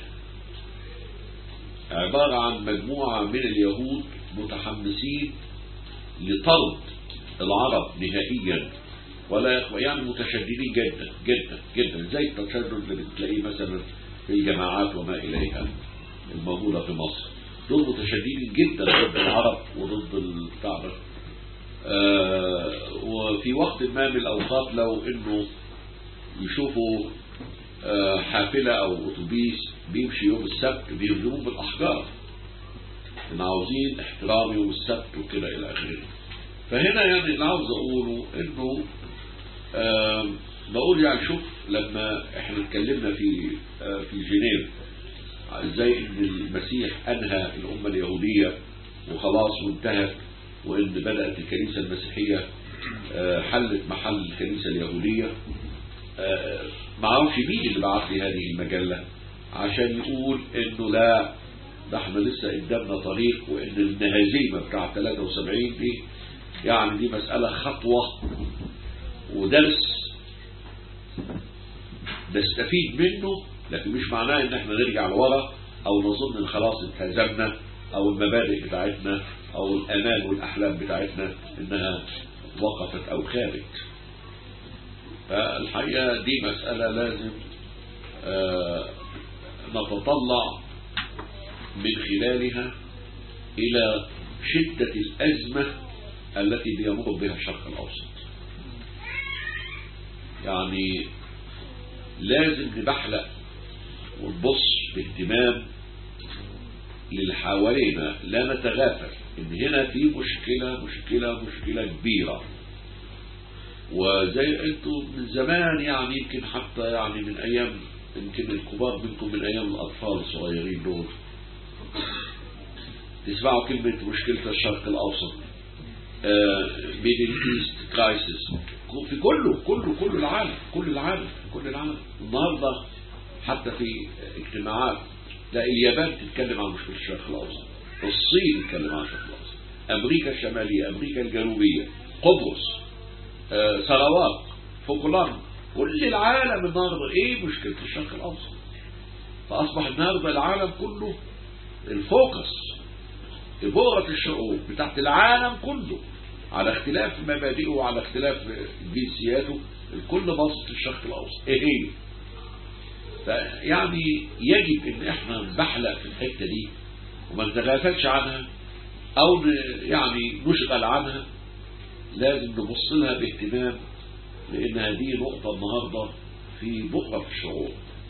عبارة عن مجموعة من اليهود متحمسين لطرد العرب نهائيا ولا يخ- يعني متشددين جدا جدا جدا زي التشدد اللي بتلاقيه مثلا في الجماعات وما إليها الموجودة في مصر دول متشددين جدا ضد العرب وضد البتاع ده. آه وفي وقت ما من الأوقات لو إنه يشوفوا آه حافلة أو أتوبيس بيمشي يوم السبت بيرجموه بالأحجار إن عاوزين احترام يوم السبت وكده إلى آخره فهنا يعني اللي عاوز أقوله إنه آم، بقول يعني شوف لما احنا اتكلمنا في آه، في جنيف ازاي ان المسيح انهى الامه اليهوديه وخلاص وانتهت وان بدات الكنيسه المسيحيه آه، حلت محل الكنيسه اليهوديه آه، ما اعرفش مين اللي بعت لي هذه المجله عشان يقول انه لا ده احنا لسه قدامنا طريق وان الهزيمه بتاع 73 دي يعني دي مساله خطوه ودرس نستفيد منه لكن مش معناه ان احنا نرجع لورا او نظن ان خلاص انهزمنا او المبادئ بتاعتنا او الامال والاحلام بتاعتنا انها وقفت او خابت فالحقيقه دي مساله لازم آه، نتطلع من خلالها الى شده الازمه التي بيمر بها الشرق الاوسط يعني لازم نبحلق ونبص باهتمام للي حوالينا لا نتغافل ان هنا في مشكلة مشكلة مشكلة كبيرة وزي انتوا من زمان يعني يمكن حتى يعني من ايام يمكن الكبار منكم من ايام الاطفال الصغيرين دول تسمعوا كلمة مشكلة الشرق الاوسط ميدل ايست كرايسيس في كله كله كل العالم كل العالم كل العالم النهارده حتى في اجتماعات لا اليابان تتكلم عن مشكله الشرق الاوسط الصين تتكلم عن الشرق الاوسط امريكا الشماليه امريكا الجنوبيه قبرص آه، سراواك فوكلاند كل العالم النهارده ايه مشكله الشرق الاوسط فاصبح النهارده العالم كله الفوكس إبورة الشعوب بتاعت العالم كله على اختلاف مبادئه وعلى اختلاف جنسياته الكل باصص للشرق الأوسط إيه هي؟ يعني يجب إن إحنا نبحلق في الحتة دي وما نتغافلش عنها أو ن- يعني نشغل عنها لازم نبص لها باهتمام لأن هذه نقطة النهاردة في بؤرة في الشعوب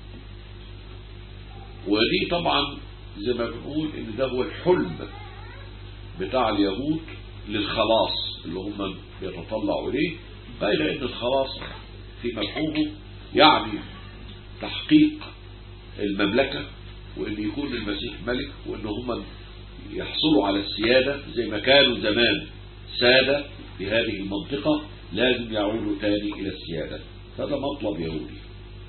ودي طبعا زي ما بنقول ان ده هو الحلم بتاع اليهود للخلاص اللي هم بيتطلعوا اليه غير ان الخلاص في مفهومه يعني تحقيق المملكة وان يكون المسيح ملك وان هم يحصلوا على السيادة زي ما كانوا زمان سادة في هذه المنطقة لازم يعودوا تاني الى السيادة هذا مطلب يهودي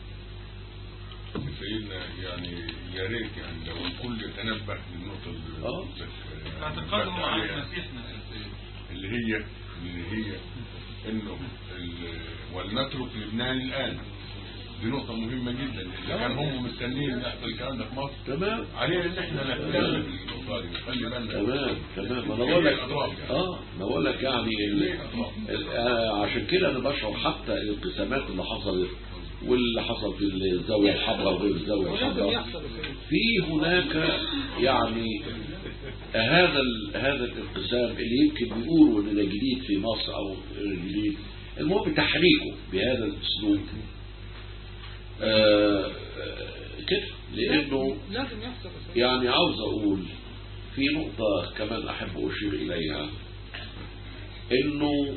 سيدنا يعني يا ريت يعني لو الكل يتنبه للنقطة اللي آه. حضرتك، آه، اعتقادهم نبهت على عليها. مسيحنا يا سيدي اللي هي اللي هي انه ال- ولنترك لبنان الان دي نقطة مهمة جدا اللي كان هم مستنيين يحصل الكلام ده في مصر تمام علينا ان احنا نهتم بالنقطة دي ونخلي بالنا تمام تمام انا بقول لك اه انا بقول لك يعني ال- ال- آه، عشان كده انا بشعر حتى الانقسامات اللي حصلت واللي حصل في الزاويه الحمراء وغير الزاويه ولازم الحمراء يحصل يا سيدي. في هناك يعني هذا ال- هذا الانقسام اللي يمكن بيقولوا ان ده جديد في مصر او جديد المهم تحريكه بهذا الاسلوب آه، آه، كده لانه لازم يحصل يا سيد. يعني عاوز اقول في نقطة كمان احب اشير اليها انه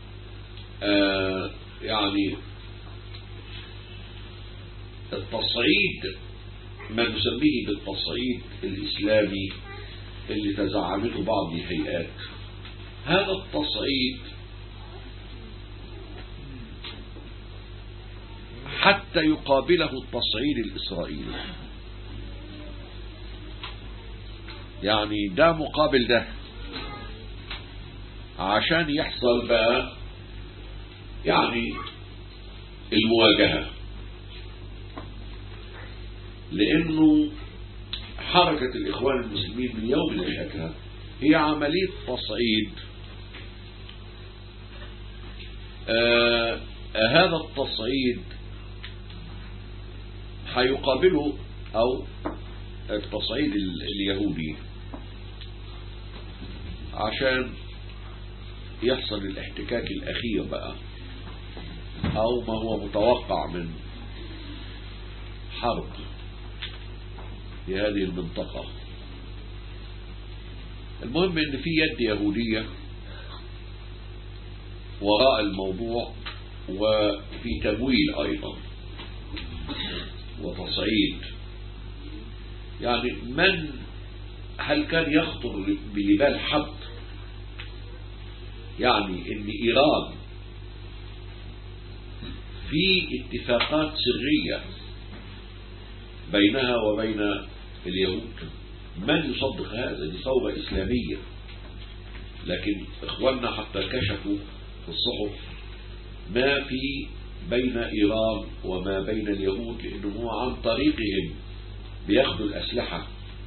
آه يعني التصعيد ما نسميه بالتصعيد الاسلامي اللي تزعمته بعض الهيئات هذا التصعيد حتى يقابله التصعيد الإسرائيلي يعني ده مقابل ده عشان يحصل بقى يعني المواجهة لأنه حركة الإخوان المسلمين من يوم الإشاكة هي عملية تصعيد آه هذا التصعيد هيقابله أو التصعيد ال- اليهودي عشان يحصل الاحتكاك الأخير بقى أو ما هو متوقع من حرب في هذه المنطقة المهم ان في يد يهودية وراء الموضوع وفي تمويل ايضا وتصعيد يعني من هل كان يخطر ببال حد يعني ان ايران في اتفاقات سرية بينها وبين اليهود من يصدق هذا دي ثورة إسلامية لكن إخواننا حتى كشفوا في الصحف ما في بين إيران وما بين اليهود لأنه هو عن طريقهم بياخدوا الأسلحة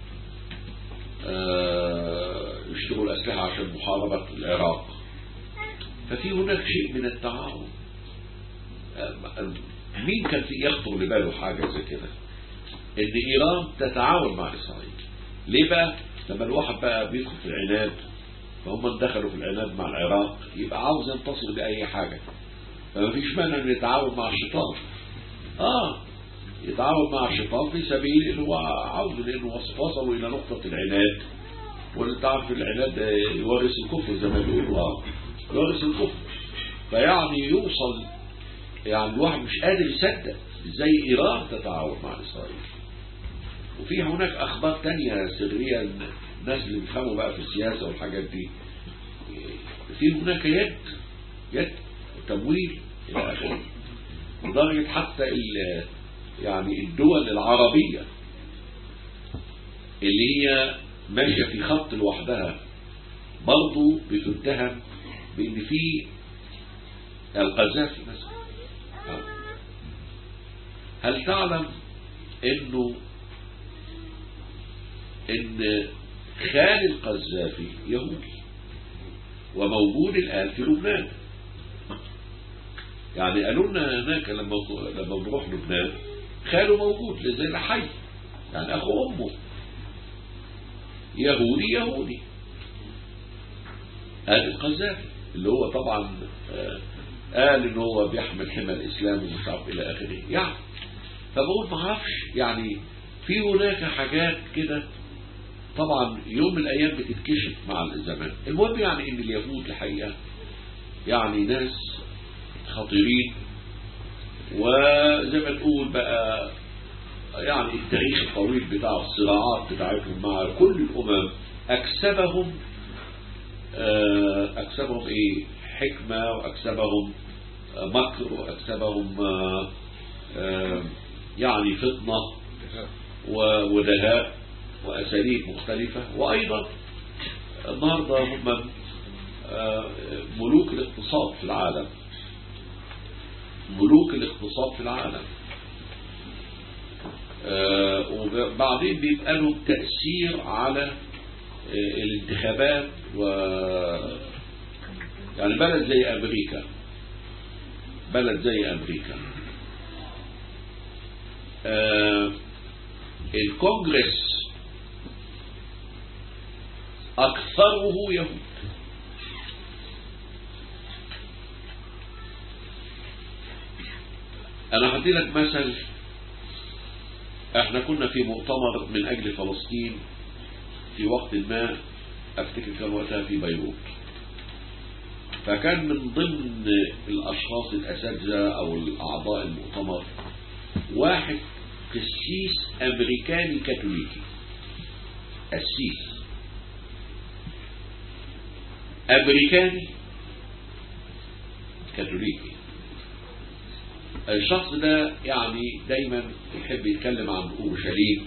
آه، يشتروا الأسلحة عشان محاربة العراق ففي هناك شيء من التعاون آه، مين كان في يخطر بباله حاجة زي كده ان ايران تتعاون مع اسرائيل ليه بقى لما الواحد بقى بيدخل في العناد فهم دخلوا في العناد مع العراق يبقى عاوز ينتصر بأي حاجة فما فيش مانع انه يتعاون مع الشيطان اه يتعاون مع الشيطان في سبيل انه هو عاوز لانه وص- وصلوا الى نقطة العناد وانت عارف العناد ده يورث الكفر زي ما بيقولوا اه يورث الكفر فيعني يوصل يعني الواحد مش قادر يصدق ازاي ايران تتعاون مع اسرائيل وفي هناك اخبار تانية سرية الناس اللي بيفهموا بقى في السياسة والحاجات دي في هناك يد يد وتمويل الى اخره لدرجة حتى ال- يعني الدول العربية اللي هي ماشية في خط لوحدها برضو بتتهم بان في القذافي مثلا آه. هل تعلم انه ان خال القذافي يهودي وموجود الان في لبنان يعني قالوا لنا هناك لما لما بنروح لبنان خاله موجود زي الحي يعني اخو امه يهودي يهودي هذا القذافي اللي هو طبعا آه، قال ان هو بيحمل حمى الاسلام ومش عارف الى اخره يعني فبقول ما اعرفش يعني في هناك حاجات كده طبعا يوم من الايام بتتكشف مع الزمان المهم يعني ان اليهود الحقيقه يعني ناس خطيرين وزي ما تقول بقى يعني التاريخ الطويل بتاع الصراعات بتاعتهم مع كل الامم اكسبهم آه، اكسبهم ايه حكمة واكسبهم آه، مكر واكسبهم آه، آه، يعني فطنة و- ودهاء واساليب مختلفة وايضا النهاردة هم آه، ملوك الاقتصاد في العالم ملوك الاقتصاد في العالم آه، وبعدين بيبقى لهم تأثير على آه، الانتخابات و يعني بلد زي أمريكا بلد زي أمريكا آه، الكونجرس أكثره يهود انا هدي لك مثل احنا كنا في مؤتمر من اجل فلسطين في وقت ما افتكر كان وقتها في بيروت فكان من ضمن الاشخاص الاساتذه او الاعضاء المؤتمر واحد قسيس امريكاني كاثوليكي قسيس امريكاني كاثوليكي الشخص ده يعني دايما يحب يتكلم عن اورشليم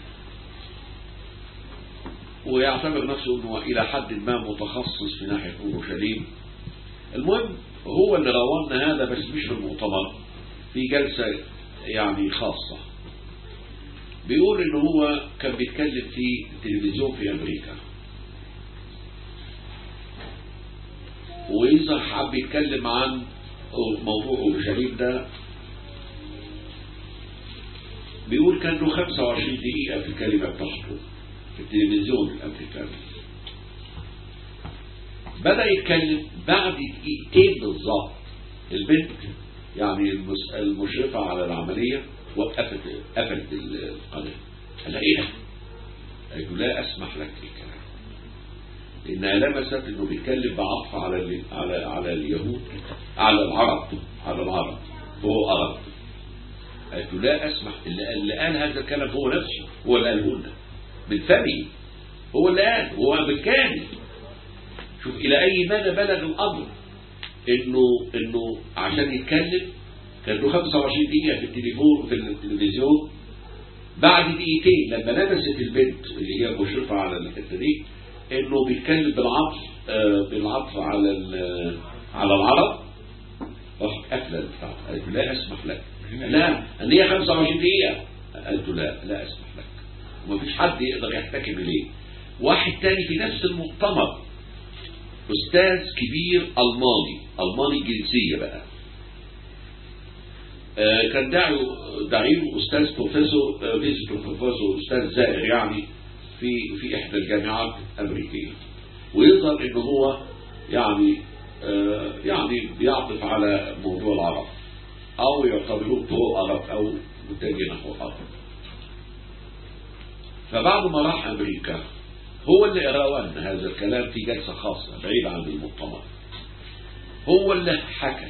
ويعتبر نفسه انه الى حد ما متخصص في ناحيه اورشليم المهم هو اللي راونا هذا بس مش في المؤتمر في جلسه يعني خاصه بيقول ان هو كان بيتكلم في التلفزيون في امريكا ويظهر حب يتكلم عن موضوع اورشليم ده بيقول كان له 25 دقيقة في الكلمة بتاعته في التلفزيون الأمريكاني بدأ يتكلم بعد دقيقتين بالظبط البنت يعني المس- المشرفة على العملية وقفت قفلت القناة قال لها ايه ده؟ قالت له لا اسمح لك بالكلام لانها لمست انه بيتكلم بعطف على ال- على على اليهود على العرب على العرب وهو عرب قالت له لا اسمح اللي, اللي قال هذا الكلام هو نفسه هو اللي قاله لنا من فمي هو اللي قال هو امريكاني شوف الى اي مدى بلغ الامر انه انه عشان يتكلم كان له 25 دقيقه في التليفون في التلفزيون بعد دقيقتين لما لمست البنت اللي هي مشرفه على الحته دي انه بيتكلم بالعطف آه بالعطف على ال- على العرب راح قافله البتاع قالت له لا اسمح لك لا ان هي 25 دقيقه قالت له لا لا اسمح لك ومفيش حد يقدر يحتكم اليه واحد تاني في نفس المؤتمر استاذ كبير الماني الماني جنسيه بقى آه، كان داعي داعيه استاذ بروفيسور آه، فيزيتور بروفيسور استاذ زائر يعني في في احدى الجامعات الامريكيه ويظهر ان هو يعني آه، يعني بيعطف على موضوع العرب او يعتبروه برو عرب او متجه نحو العرب فبعد ما راح امريكا هو اللي روان هذا الكلام في جلسه خاصه بعيد عن المؤتمر هو اللي حكى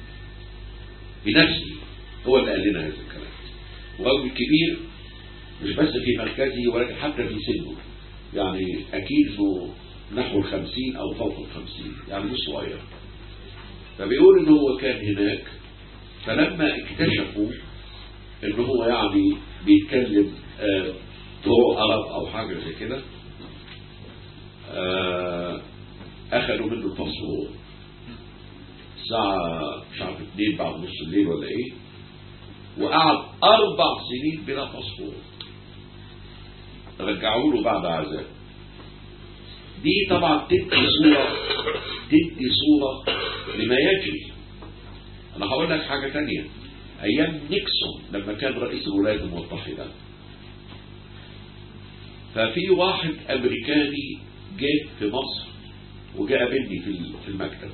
بنفسه هو اللي قال لنا هذا الكلام وهو كبير مش بس في مركزه ولكن حتى في سنه يعني أكيد له نحو الخمسين أو فوق الخمسين يعني مش صغير فبيقول إن هو كان هناك فلما اكتشفوا إن هو يعني بيتكلم آه، طرق عرب أو حاجة زي كده آه، أخذوا منه الباسبور الساعة مش عارف اتنين بعد نص الليل ولا ايه وقعد أربع سنين بلا باسبور رجعوا له بعد عذاب دي طبعا تدي صورة تدي صورة لما يجري أنا هقول لك حاجة تانية أيام نيكسون لما كان رئيس الولايات المتحدة ففي واحد أمريكاني جه في مصر وجاء قابلني في في المكتب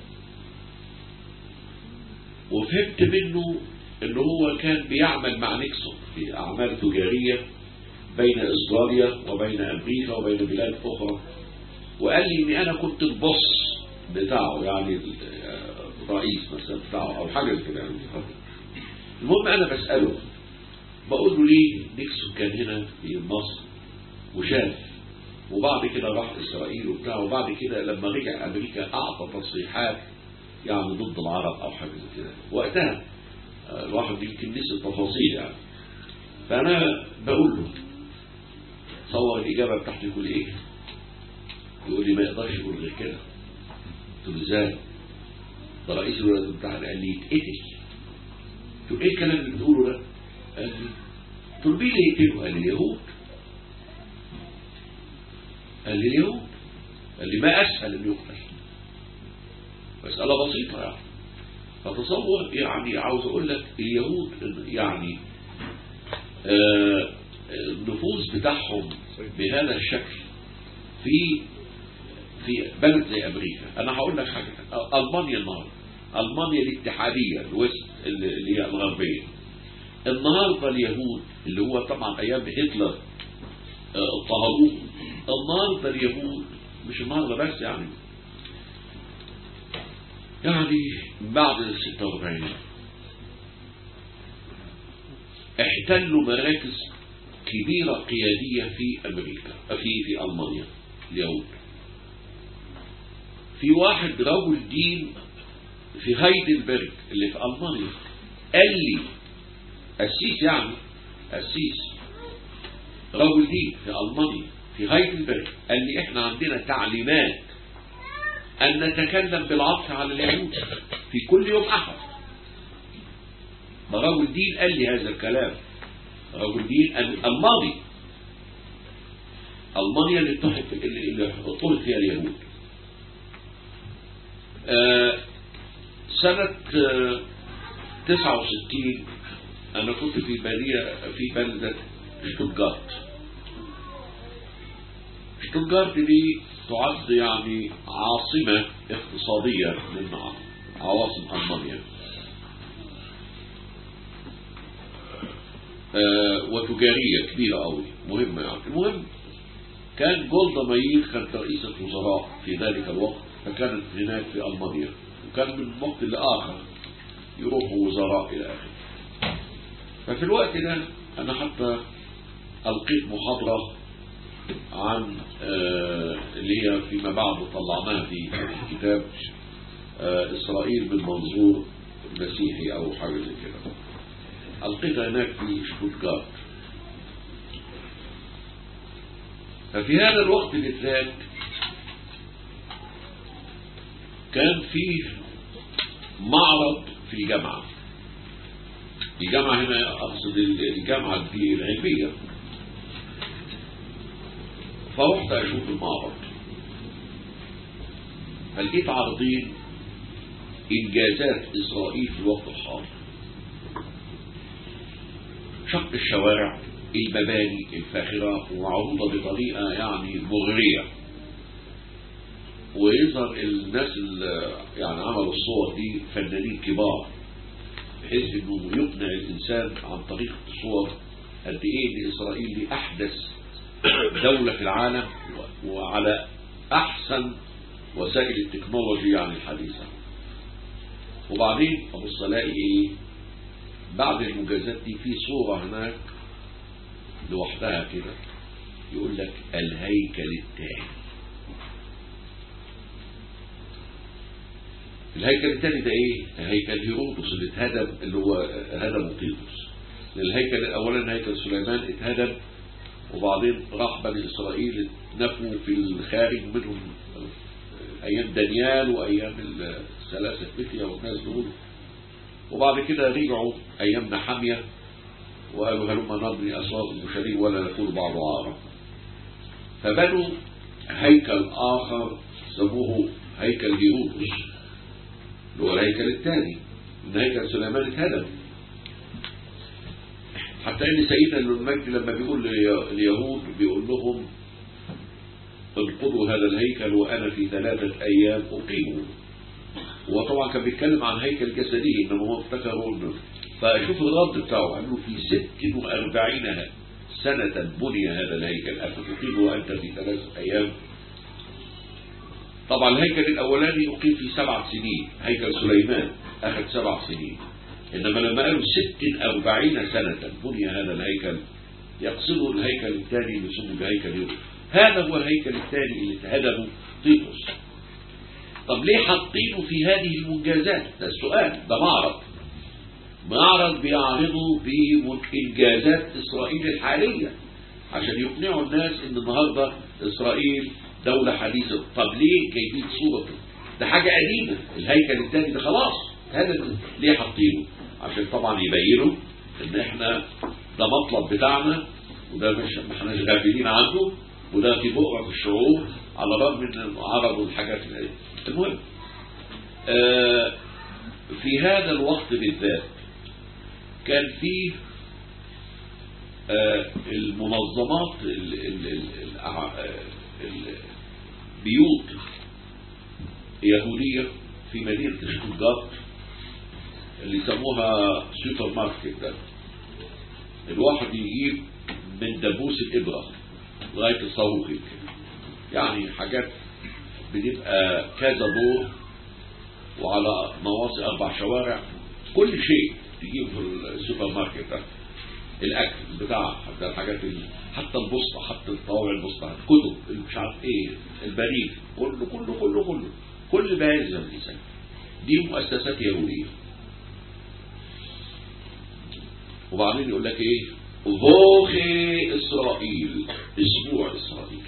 وفهمت منه ان هو كان بيعمل مع نيكسون في اعمال تجاريه بين استراليا وبين امريكا وبين بلاد اخرى وقال لي ان انا كنت البص بتاعه يعني الرئيس مثلا بتاعه او حاجه زي كده يعني المهم انا بساله بقول له ليه نيكسون كان هنا في مصر وشاف وبعد كده راح اسرائيل وبتاع وبعد كده لما رجع امريكا اعطى تصريحات يعني ضد العرب او حاجه زي كده وقتها آه، الواحد يمكن نسي التفاصيل يعني فانا بقول له تصور الاجابه بتاعتي يقول ايه؟ يقول لي ما يقدرش يقول غير كده قلت له ازاي؟ ده رئيس الولايات المتحده قال لي يتقتل قلت له ايه الكلام اللي بتقوله ده؟ قال لي قلت له مين اللي يقتله؟ قال لي اليهود قال لي اليهود قال لي ما اسهل انه يقتل مسألة بسيطة يعني فتصور يعني عاوز أقول لك اليهود يعني آه، النفوذ بتاعهم بهذا الشكل في في بلد زي أمريكا أنا هقول لك حاجة آه، ألمانيا النهاردة ألمانيا الاتحادية الويست اللي اللي هي الغربية النهارده اليهود اللي هو طبعا ايام هتلر آه، اضطهدوه النهارده اليهود مش النهارده بس يعني يعني بعد ال 46 احتلوا مراكز كبيرة قيادية في أمريكا في في ألمانيا اليهود في واحد رجل دين في هايدلبرج اللي في ألمانيا قال لي قسيس يعني قسيس رجل دين في ألمانيا في هايدلبرج قال لي احنا عندنا تعليمات أن نتكلم بالعطف على اليهود في كل يوم أحد ده رجل دين قال لي هذا الكلام رجل دين أل- ألماني ألمانيا اللي اتحد اللي اللي اضطهد فيها اليهود آه، سنة آه، 69 أنا كنت في بادية في بلدة شتوتجارت شتوتجارت دي تعد يعني عاصمة اقتصادية من عواصم ألمانيا آه، وتجارية كبيرة قوي مهمة يعني المهم كان جولدا ماير كانت رئيسة وزراء في ذلك الوقت فكانت هناك في ألمانيا وكان من وقت لآخر يروحوا وزراء إلى آخره ففي الوقت ده أنا حتى ألقيت محاضرة عن آه، اللي هي فيما بعد طلعناها في كتاب آه، إسرائيل بالمنظور المسيحي أو حاجة زي كده ألقيتها هناك في شتوتجارت ففي هذا الوقت بالذات كان فيه معرض في الجامعة الجامعة هنا أقصد الجامعة دي العلمية فرحت أشوف المعرض فلقيت عارضين إنجازات إسرائيل في الوقت الحاضر شق الشوارع المباني الفاخرة ومعروضة بطريقة يعني مغرية ويظهر الناس اللي يعني عملوا الصور دي فنانين كبار بحيث انه يقنع الانسان عن طريق الصور قد ايه ان اسرائيل دي احدث دولة في العالم وعلى احسن وسائل التكنولوجي يعني الحديثة وبعدين ابص الاقي ايه بعد المجازات دي في صورة هناك لوحدها كده يقول لك الهيكل التاني الهيكل الثاني ده ايه هيكل هيرودس اللي اتهدم اللي هو هدم طيطس الهيكل الاولاني هيكل سليمان اتهدم وبعدين راح بني اسرائيل نفوا في الخارج منهم ايام دانيال وايام الثلاثه فتية والناس دول وبعد كده رجعوا ايام نحمية وقالوا هلما نبني اسواق المشاريع ولا نكون بعض عارة فبنوا هيكل اخر سموه هيكل هيرودس اللي هو الهيكل الثاني ان هيكل سليمان اتهدم حتى ان سيدنا المجد لما بيقول لليهود بيقول لهم انقضوا هذا الهيكل وانا في ثلاثة ايام اقيمه هو طبعا كان بيتكلم عن هيكل جسدي انما هو افتكروا انه فشوف الرد بتاعه قال له في 46 سنة بني هذا الهيكل أفتقيمه وأنت في ثلاثة أيام طبعا الهيكل الأولاني أقيم في سبع سنين هيكل سليمان أخذ سبع سنين إنما لما قالوا ست أربعين سنة بني هذا الهيكل يقصدوا الهيكل الثاني اللي يسمى بهيكل يوسف هذا هو الهيكل الثاني اللي اتهدمه طيطس طب ليه حاطينه في هذه المنجزات ده السؤال ده معرض معرض بيعرضوا فيه إنجازات إسرائيل الحالية عشان يقنعوا الناس إن النهاردة إسرائيل دولة حديثة طب ليه جايبين صورته ده حاجة قديمة الهيكل الثاني ده خلاص هذا ليه حاطينه عشان طبعا يبينوا ان احنا ده مطلب بتاعنا وده مش ما احناش غافلين عنه وده في بؤرة في الشعوب على الرغم من عرضوا الحاجات اللي المهم آه في هذا الوقت بالذات كان فيه آه المنظمات ال ال ال ال البيوت يهودية في مدينة شتوتجارت اللي يسموها سوبر ماركت ده الواحد يجيب من دبوس الإبرة لغاية الصاروخ يمكن. يعني حاجات بتبقى كذا دور وعلى نواصي أربع شوارع كل شيء تجيب في السوبر ماركت ده الأكل بتاع حتى الحاجات ال- حتى البسطة حتى الطوابع البسطة الكتب مش عارف ايه البريد كله كله كله كله كل ما يلزم الإنسان دي مؤسسات يهودية وبعدين يقول لك ايه فوخي اسرائيل اسبوع اسرائيل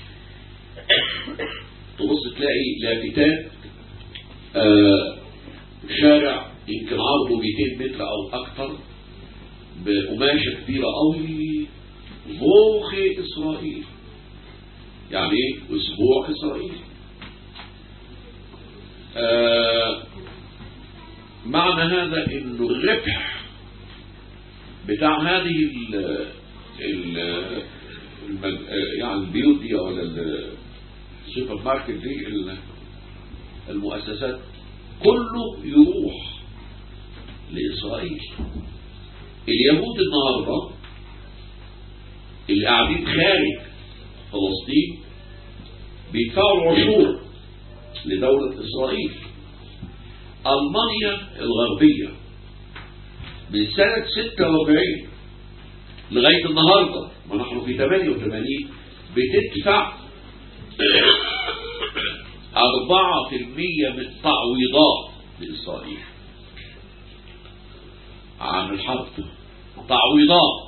تبص تلاقي لافتات آه شارع يمكن عرضه 200 متر او اكثر بقماشه كبيره قوي فوخي اسرائيل يعني ايه اسبوع اسرائيل آه معنى هذا انه الربح بتاع هذه ال ال المج... يعني البيوت دي ولا ال- السوبر ماركت دي ال- المؤسسات كله يروح لإسرائيل اليهود النهاردة اللي قاعدين خارج فلسطين بيدفعوا العشور لدولة إسرائيل ألمانيا الغربية من سنة 46 لغاية النهاردة ما نحن في 88 بتدفع 4% من تعويضات لإسرائيل عن الحرب تعويضات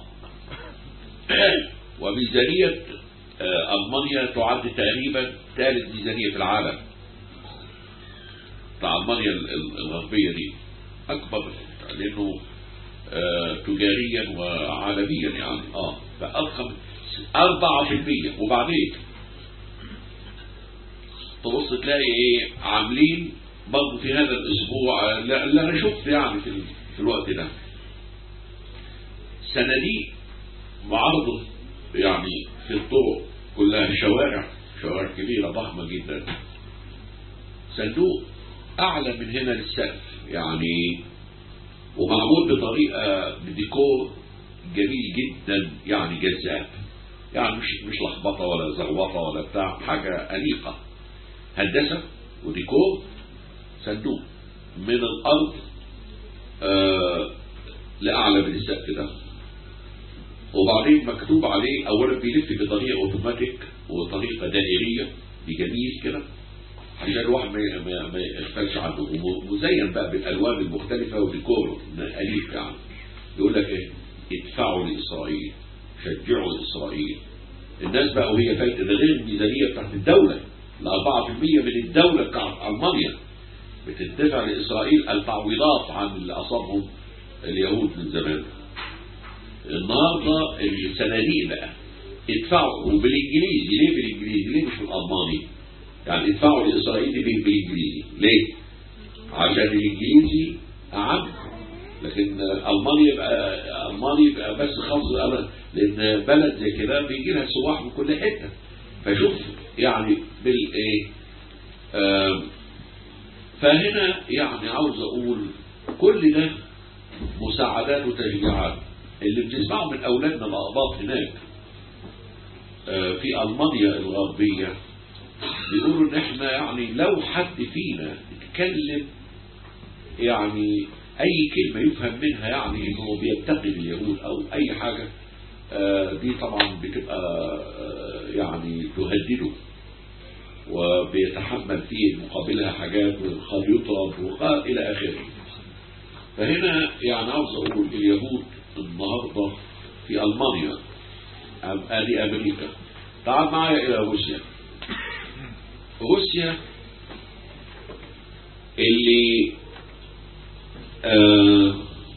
وميزانية آه، ألمانيا تعد تقريبا ثالث ميزانية في العالم بتاع ألمانيا ال- ال- الغربية دي أكبر لأنه آه، تجاريا وعالميا يعني اه فأضخم 4% وبعدين تبص تلاقي ايه عاملين برضه في هذا الاسبوع لا- اللي انا شفت يعني في, ال- في الوقت ده صناديق معرضة يعني في الطرق كلها شوارع شوارع كبيرة ضخمة جدا صندوق أعلى من هنا للسقف يعني ومعمول بطريقة بديكور جميل جدا يعني جذاب يعني مش مش لخبطة ولا زغوطة ولا بتاع حاجة أنيقة هندسة وديكور صندوق من الأرض آه لأعلى من السقف ده وبعدين مكتوب عليه أولا بيلف بطريقة أوتوماتيك وطريقة دائرية بجميل كده عشان الواحد ما ما ما يختلش عنه ومزين بقى بالالوان المختلفه وديكور اليف يعني يقول لك ايه ادفعوا لاسرائيل شجعوا لاسرائيل الناس بقى وهي فايته ده غير الميزانيه بتاعت الدوله ال 4% من الدوله بتاعت المانيا بتدفع لاسرائيل التعويضات عن اللي اصابهم اليهود من زمان النهارده الصناديق بقى ادفعوا وبالانجليزي ليه بالانجليزي ليه مش بالالماني يعني ادفعوا لإسرائيل دي بال- بالإنجليزي ليه؟ عشان الإنجليزي أعم لكن ألمانيا يبقى ألمانيا يبقى بس خاص أنا لأن بلد زي كده بيجي لها سواح من كل حتة فشوف يعني بالإيه آم، فهنا يعني عاوز أقول كل ده مساعدات وتشجيعات اللي بنسمعه من أولادنا الأقباط هناك آه، في ألمانيا الغربية بيقولوا ان احنا يعني لو حد فينا اتكلم يعني اي كلمة يفهم منها يعني انه بينتقد اليهود او اي حاجة آه، دي طبعا بتبقى آه، يعني تهدده وبيتحمل فيه مقابلها حاجات وقد يطرد وقال الى اخره فهنا يعني عاوز اقول اليهود النهارده في المانيا أم- ادي امريكا تعال معايا الى روسيا روسيا اللي آه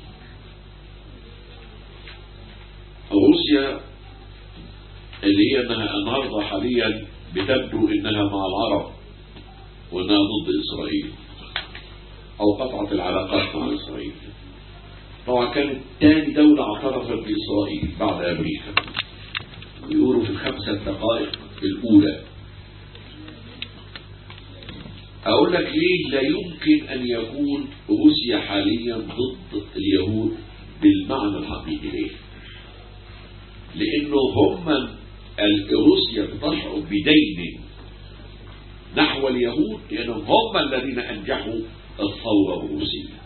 روسيا اللي هي انها النهارده حاليا بتبدو انها مع العرب وانها ضد اسرائيل او قطعت العلاقات مع اسرائيل طبعا كانت تاني دولة اعترفت باسرائيل بعد امريكا بيقولوا في الخمسة دقائق الأولى أقول لك ليه لا يمكن أن يكون روسيا حاليا ضد اليهود بالمعنى الحقيقي ليه لانه هم ال- روسيا بتشعر بدين نحو اليهود لانهم هم الذين انجحوا الثوره الروسيه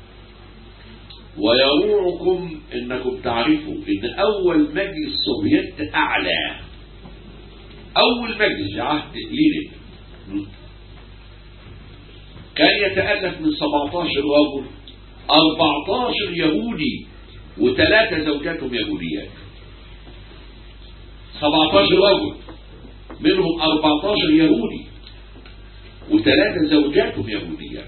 ويروعكم انكم تعرفوا ان اول مجلس سوفيت اعلى اول مجلس في عهد لينين كان يتألف من 17 رجل 14 يهودي وثلاثة زوجاتهم يهوديات 17 رجل منهم 14 يهودي وثلاثة زوجاتهم يهوديات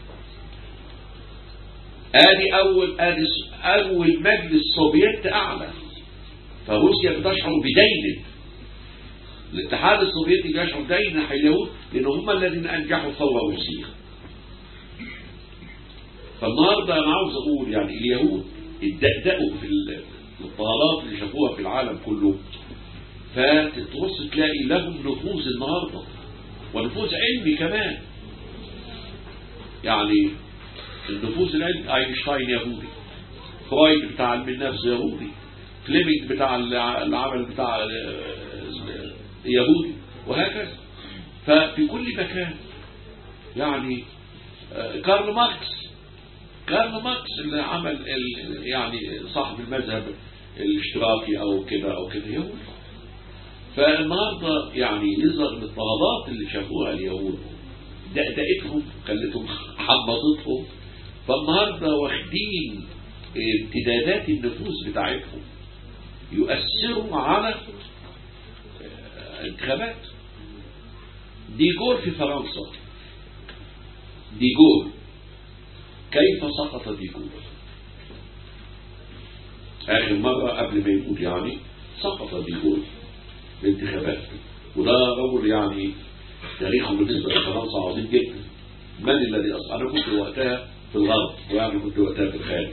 ادي اول ادي س- اول مجلس سوفيت اعلى فروسيا بتشعر بدين الاتحاد السوفيتي بيشعر بدين ناحية اليهود لان هم الذين انجحوا الثوره الروسيه فالنهارده انا عاوز اقول يعني اليهود اتدقدقوا في ال- في الطهارات اللي شافوها في العالم كله فتبص تلاقي لهم نفوذ النهارده ونفوذ علمي كمان يعني النفوذ العلمي اينشتاين يهودي فرويد بتاع علم النفس يهودي فليمنج بتاع الع- العمل بتاع ال- ال- يهودي وهكذا ففي كل مكان يعني آه، كارل ماركس كارل ماركس اللي عمل ال- يعني صاحب المذهب الاشتراكي او كده او كده يهودي فالنهارده يعني يظهر ان الاضطهادات اللي شافوها اليهود دقدقتهم خلتهم حبطتهم فالنهارده واخدين امتدادات النفوذ بتاعتهم يؤثروا على آه، انتخابات ديجول في فرنسا ديجول كيف سقط ديجول آخر مرة قبل ما يموت يعني سقط ديجول الانتخابات وده رجل يعني تاريخه بالنسبة لفرنسا عظيم جدا من الذي أصلا أنا كنت وقتها في الغرب ويعني كنت وقتها في الخارج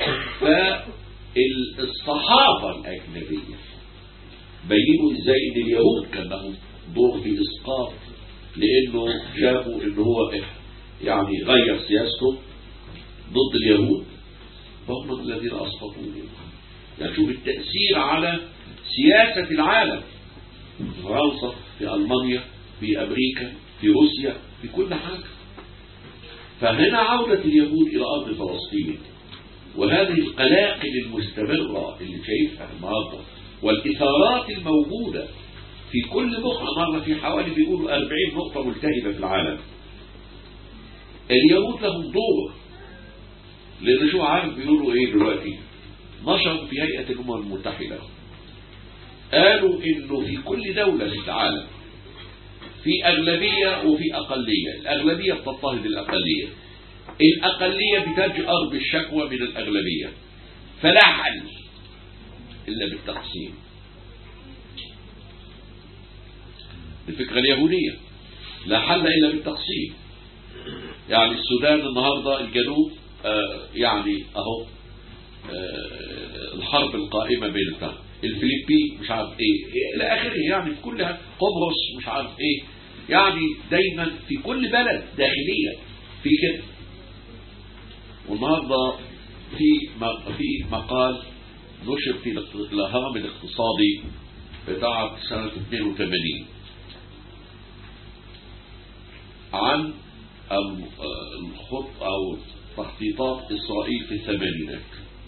فالصحافة الأجنبية بينوا ازاي ان اليهود كان لهم دور في اسقاط لانه شافوا ان هو يعني غير سياسته ضد اليهود فهم الذين اسقطوه يعني شوف التأثير على سياسة العالم في فرنسا في ألمانيا في أمريكا في روسيا في كل حاجة فهنا عودة اليهود إلى أرض فلسطين وهذه القلاقل المستمرة اللي شايفها النهارده والإثارات الموجودة في كل بقعة مرة في حوالي بيقولوا 40 نقطة ملتهبة في العالم اليهود لهم دور لأن شو عارف بيقولوا إيه دلوقتي نشروا في هيئة الأمم المتحدة قالوا إنه في كل دولة في العالم في أغلبية وفي أقلية الأغلبية بتضطهد الأقلية الأقلية بتجأر بالشكوى من الأغلبية فلا حل إلا بالتقسيم الفكرة اليهودية لا حل إلا بالتقسيم يعني السودان النهاردة الجنوب آه يعني أهو آه الحرب القائمة بين بتاع الفلبين مش عارف ايه الى اخره يعني في كلها قبرص مش عارف ايه يعني دايما في كل بلد داخلية في كده والنهارده في في مقال نشر في الهرم الاقتصادي بتاع سنة 82 عن الخط أو تخطيطات إسرائيل في الثمانينات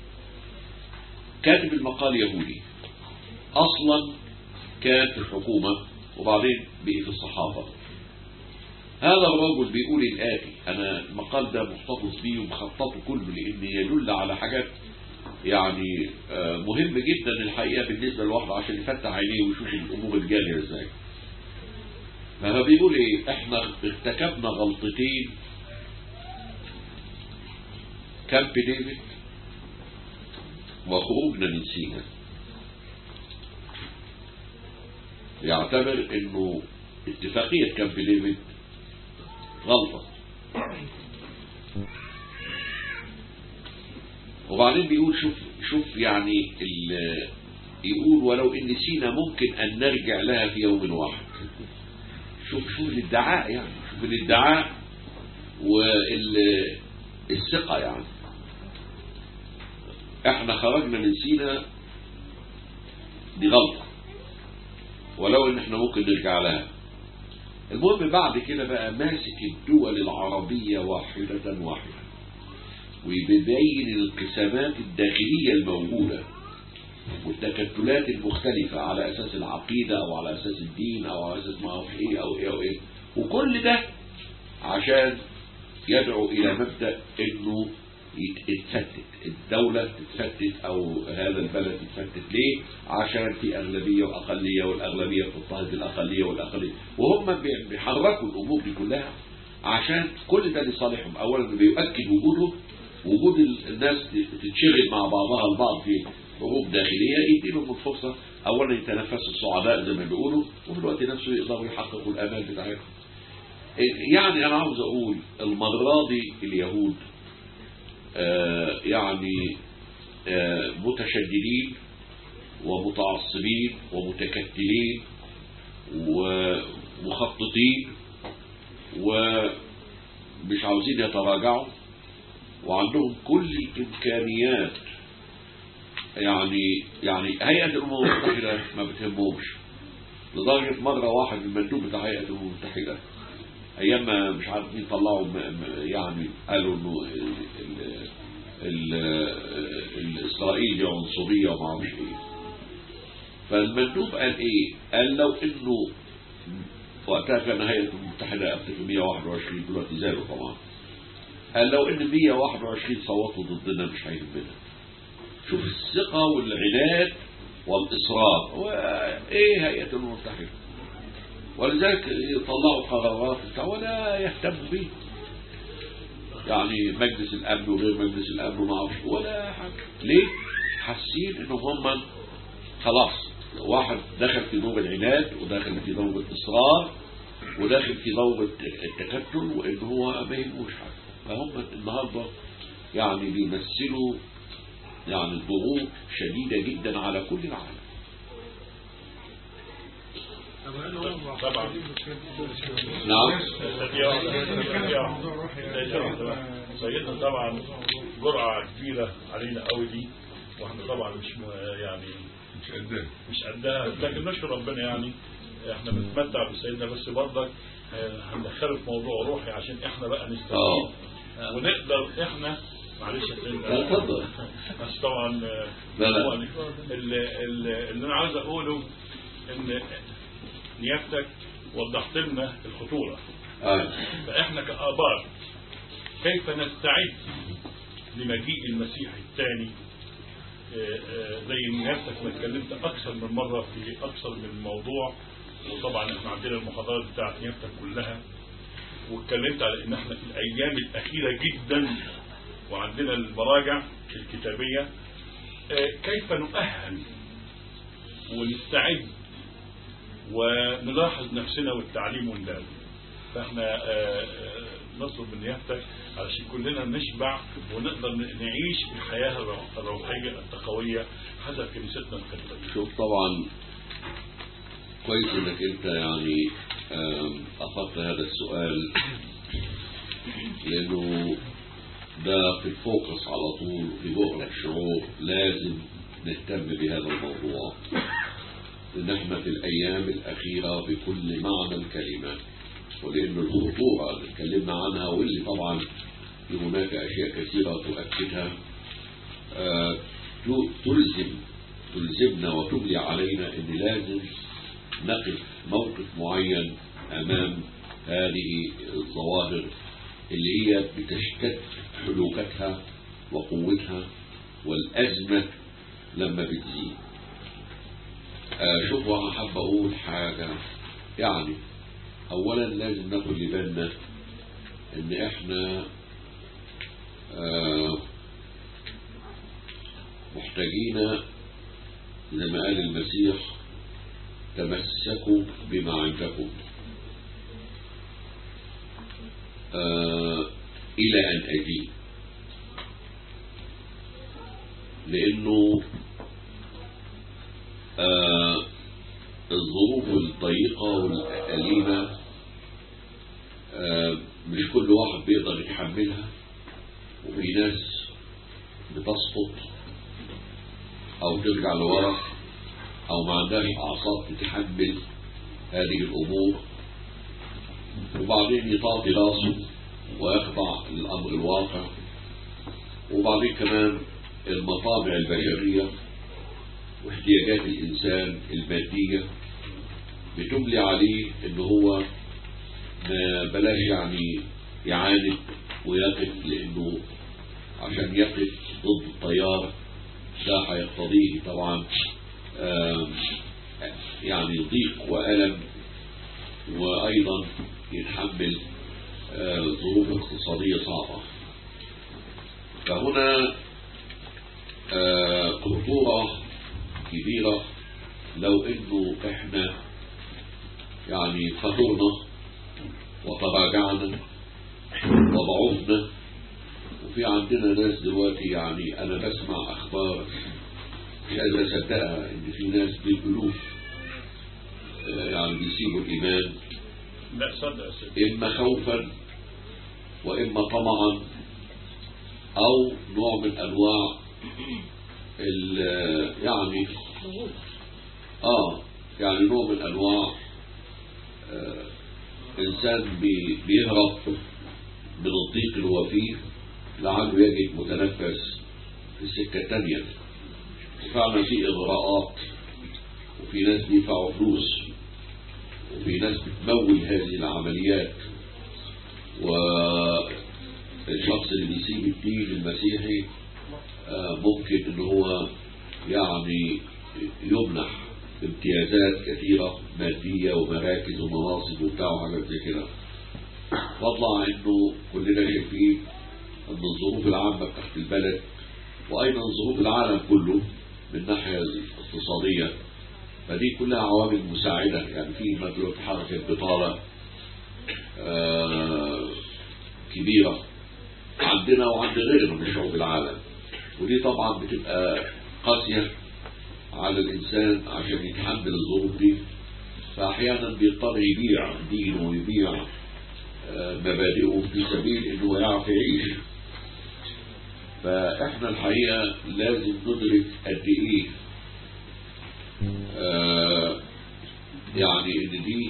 كاتب المقال يهودي أصلا كان في الحكومة وبعدين بقي في الصحافة هذا الرجل بيقول الآتي أنا المقال ده محتفظ بيه ومخططه كله لأن يدل على حاجات يعني مهم جدا الحقيقة بالنسبة للواحد عشان يفتح عينيه ويشوف الأمور الجارية ازاي فهو بيقول ايه احنا ارتكبنا غلطتين كامب ديفيد وخروجنا من سيناء يعتبر انه اتفاقية كامب ديفيد غلطة وبعدين بيقول شوف شوف يعني يقول ولو ان سينا ممكن ان نرجع لها في يوم واحد شوف شوف الادعاء يعني شوف الادعاء والثقة يعني احنا خرجنا من سينا دي غلطة ولو ان احنا ممكن نرجع لها المهم بعد كده بقى ماسك الدول العربية واحدة واحدة وبيبين الانقسامات الداخلية الموجودة والتكتلات المختلفة على أساس العقيدة أو على أساس الدين أو على أساس ما أعرف إيه أو إيه أو إيه وكل ده عشان يدعو إلى مبدأ إنه يت- يتفتت الدولة تتفتت أو هذا البلد يتفتت ليه؟ عشان في أغلبية وأقلية والأغلبية بتضطهد الأقلية والأقلية وهم بي- بيحركوا الأمور دي كلها عشان كل ده لصالحهم أولا بيؤكد وجودهم وجود ال- الناس تتشغل مع بعضها البعض في حروب داخلية يديلهم الفرصة أولا يتنفسوا السعداء زي ما بيقولوا وفي الوقت نفسه يقدروا يحققوا الآمال بتاعتهم يعني أنا عاوز أقول المرة دي اليهود آه، يعني آه، متشددين ومتعصبين ومتكتلين ومخططين ومش عاوزين يتراجعوا وعندهم كل الإمكانيات يعني يعني هيئة الأمم المتحدة ما بتهمهمش لدرجة مرة واحد من المندوب بتاع هيئة الأمم المتحدة أيام ما مش عارف مين طلعوا م- م- يعني قالوا إنه ال- ال- ال- الإسرائيل دي عنصرية وما اعرفش إيه فالمندوب قال إيه؟ قال لو إنه وقتها كان هيئة الأمم المتحدة قبل في 121 دلوقتي زادوا طبعا قال لو إن 121 صوتوا ضدنا مش هيهمنا شوف الثقة والعناد والإصرار وإيه هيئة الأمم المتحدة ولذلك يطلعوا قرارات بتاع ولا يهتموا بيه يعني مجلس الأمن وغير مجلس الأمن وما اعرفش ولا حاجة ليه؟ حاسين إنهم هم خلاص واحد دخل في دور العناد وداخل في دور الإصرار وداخل في دور التكتل وإن هو ما يهموش حاجة فهم النهارده يعني بيمثلوا يعني ضغوط شديدة جدا على كل العالم طبعا نعم سيدنا طبعا جرعة كبيرة علينا قوي دي واحنا طبعا مش م- يعني مش قدام مش قدها لكن نشكر ربنا يعني احنا بنتمتع بسيدنا بس برضك آه، هندخله في موضوع روحي عشان احنا بقى نستفيد ونقدر احنا معلش يا لا، سيدنا اتفضل. بس طبعا آه، لا، لا. هو اللي, اللي اللي انا عاوز اقوله ان نيابتك وضحت لنا الخطوره آه. فاحنا كآباء كيف نستعد لمجيء المسيح الثاني آه، آه، زي نفسك ما اتكلمت اكثر من مره في اكثر من موضوع وطبعا احنا عندنا المحاضرات بتاعت نيابتك كلها واتكلمت على ان احنا في الايام الاخيره جدا وعندنا المراجع الكتابيه آه، كيف نؤهل ونستعد ونلاحظ نفسنا والتعليم والدعم فاحنا آه، آه، نطلب من نيابتك علشان كلنا نشبع ونقدر نعيش الحياة الروح- الروحية التقوية حسب كنيستنا القبطية شوف طبعا كويس انك انت يعني آم، اخذت هذا السؤال لانه ده في الفوكس على طول في بؤرة الشعور لازم نهتم بهذا الموضوع لان احنا في الايام الاخيرة بكل معنى الكلمة ولان الخطورة اللي اتكلمنا عنها واللي طبعا في هناك اشياء كثيرة تؤكدها آه، تلزم تلزمنا وتملي علينا ان لازم نقف موقف معين امام هذه الظواهر اللي هي بتشتد حلوكتها وقوتها والازمه لما بتزيد آه، شوفوا انا حابب اقول حاجه يعني اولا لازم ناخد لبالنا ان احنا آه محتاجين زي ما قال المسيح تمسكوا بما عندكم آه إلى أن أجي لأنه آه الظروف الضيقة والأليمة آه مش كل واحد بيقدر يتحملها وفي ناس بتسقط او ترجع لورا او ما عندهاش اعصاب تتحمل هذه الامور وبعدين يطاطي راسه ويخضع للامر الواقع وبعدين كمان المطابع البشريه واحتياجات الانسان الماديه بتملي عليه ان هو ما بلاش يعني يعاند ويقف لانه عشان يقف ضد التيار ده هيقتضيه طبعا آم، يعني ضيق والم وايضا يتحمل آه، ظروف اقتصاديه صعبه فهنا آه، خطوره كبيره لو انه احنا يعني خطرنا وتراجعنا وضعفنا وفي عندنا ناس دلوقتي يعني انا بسمع اخبار مش قادر اصدقها ان في ناس بالالوف آه، يعني بيسيبوا الايمان لا صدق يا سيدي اما خوفا واما طمعا او نوع من انواع ال- يعني اه يعني نوع من انواع آه انسان بي- بيهرب من الضيق اللي هو فيه لعله يجد متنفس في السكه الثانيه فعلا في اغراءات وفي ناس بيدفعوا فلوس وفي ناس بتمول هذه العمليات والشخص اللي بيسيب الدين المسيحي آه، ممكن ان هو يعني يمنح امتيازات كثيرة مادية ومراكز ومناصب وبتاع وحاجات زي كده فاطلع انه كلنا شايفين ان الظروف العامة بتاعت البلد وايضا ظروف العالم كله من الناحية الاقتصادية فدي كلها عوامل مساعدة يعني في مدلول حركة بطالة آه، كبيرة عندنا وعند غيرنا من شعوب العالم ودي طبعا بتبقى قاسية على الإنسان عشان يتحمل الظروف دي فأحيانا بيضطر يبيع دينه ويبيع آه، مبادئه في سبيل إنه يعرف يعيش فإحنا الحقيقة لازم ندرك قد إيه آه، يعني ان دي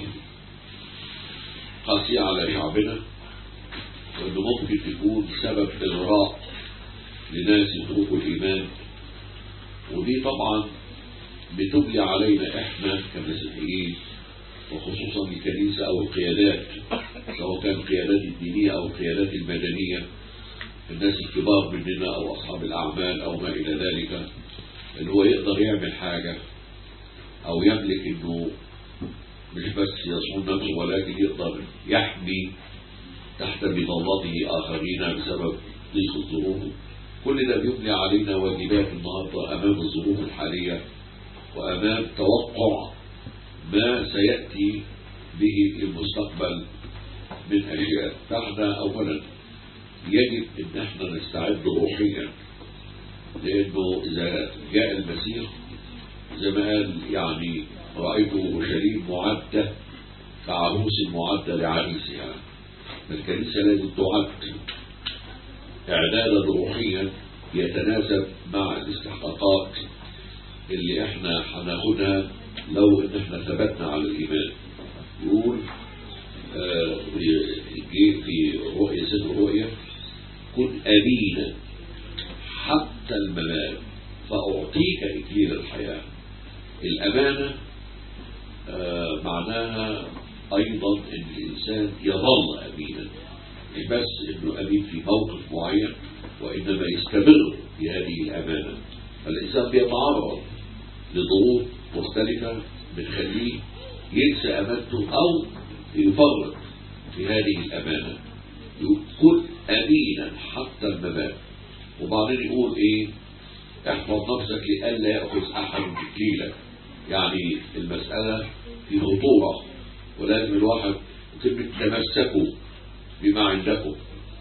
قاسية على شعبنا وانه ممكن تكون سبب اغراء لناس يتركوا الايمان ودي طبعا بتبلي علينا احنا كمسيحيين وخصوصا الكنيسة او القيادات سواء كان القيادات الدينية او القيادات المدنية الناس الكبار مننا او اصحاب الاعمال او ما الى ذلك اللي هو يقدر يعمل حاجة او يملك انه مش بس يصون نفسه ولكن يقدر يحمي تحت مظلته اخرين بسبب ضيق الظروف كل ده بيبني علينا واجبات النهارده امام الظروف الحاليه وامام توقع ما سياتي به في المستقبل من اشياء فاحنا اولا يجب ان احنا نستعد روحيا لانه اذا جاء المسيح زي ما قال يعني رأيت أورشليم معدة كعروس معدة لعريسها الكنيسة لازم تعد إعدادا روحيا يتناسب مع الاستحقاقات اللي احنا هناخدها لو ان احنا ثبتنا على الإيمان يقول آه، جه في رؤية سفر الرؤيا كن أمينا حتى الممات فأعطيك إكليل الحياة الأمانة آه، معناها أيضا أن الإنسان يظل أمينا مش بس أنه أمين في موقف معين وإنما يستمر في هذه الأمانة فالإنسان بيتعرض لظروف مختلفة بتخليه ينسى أمانته أو يفرط في هذه الأمانة يقول كن أمينا حتى الممات وبعدين يقول إيه احفظ نفسك لئلا يأخذ أحد تكليلك يعني المسألة في خطورة ولازم الواحد كلمة تمسكوا بما عندكم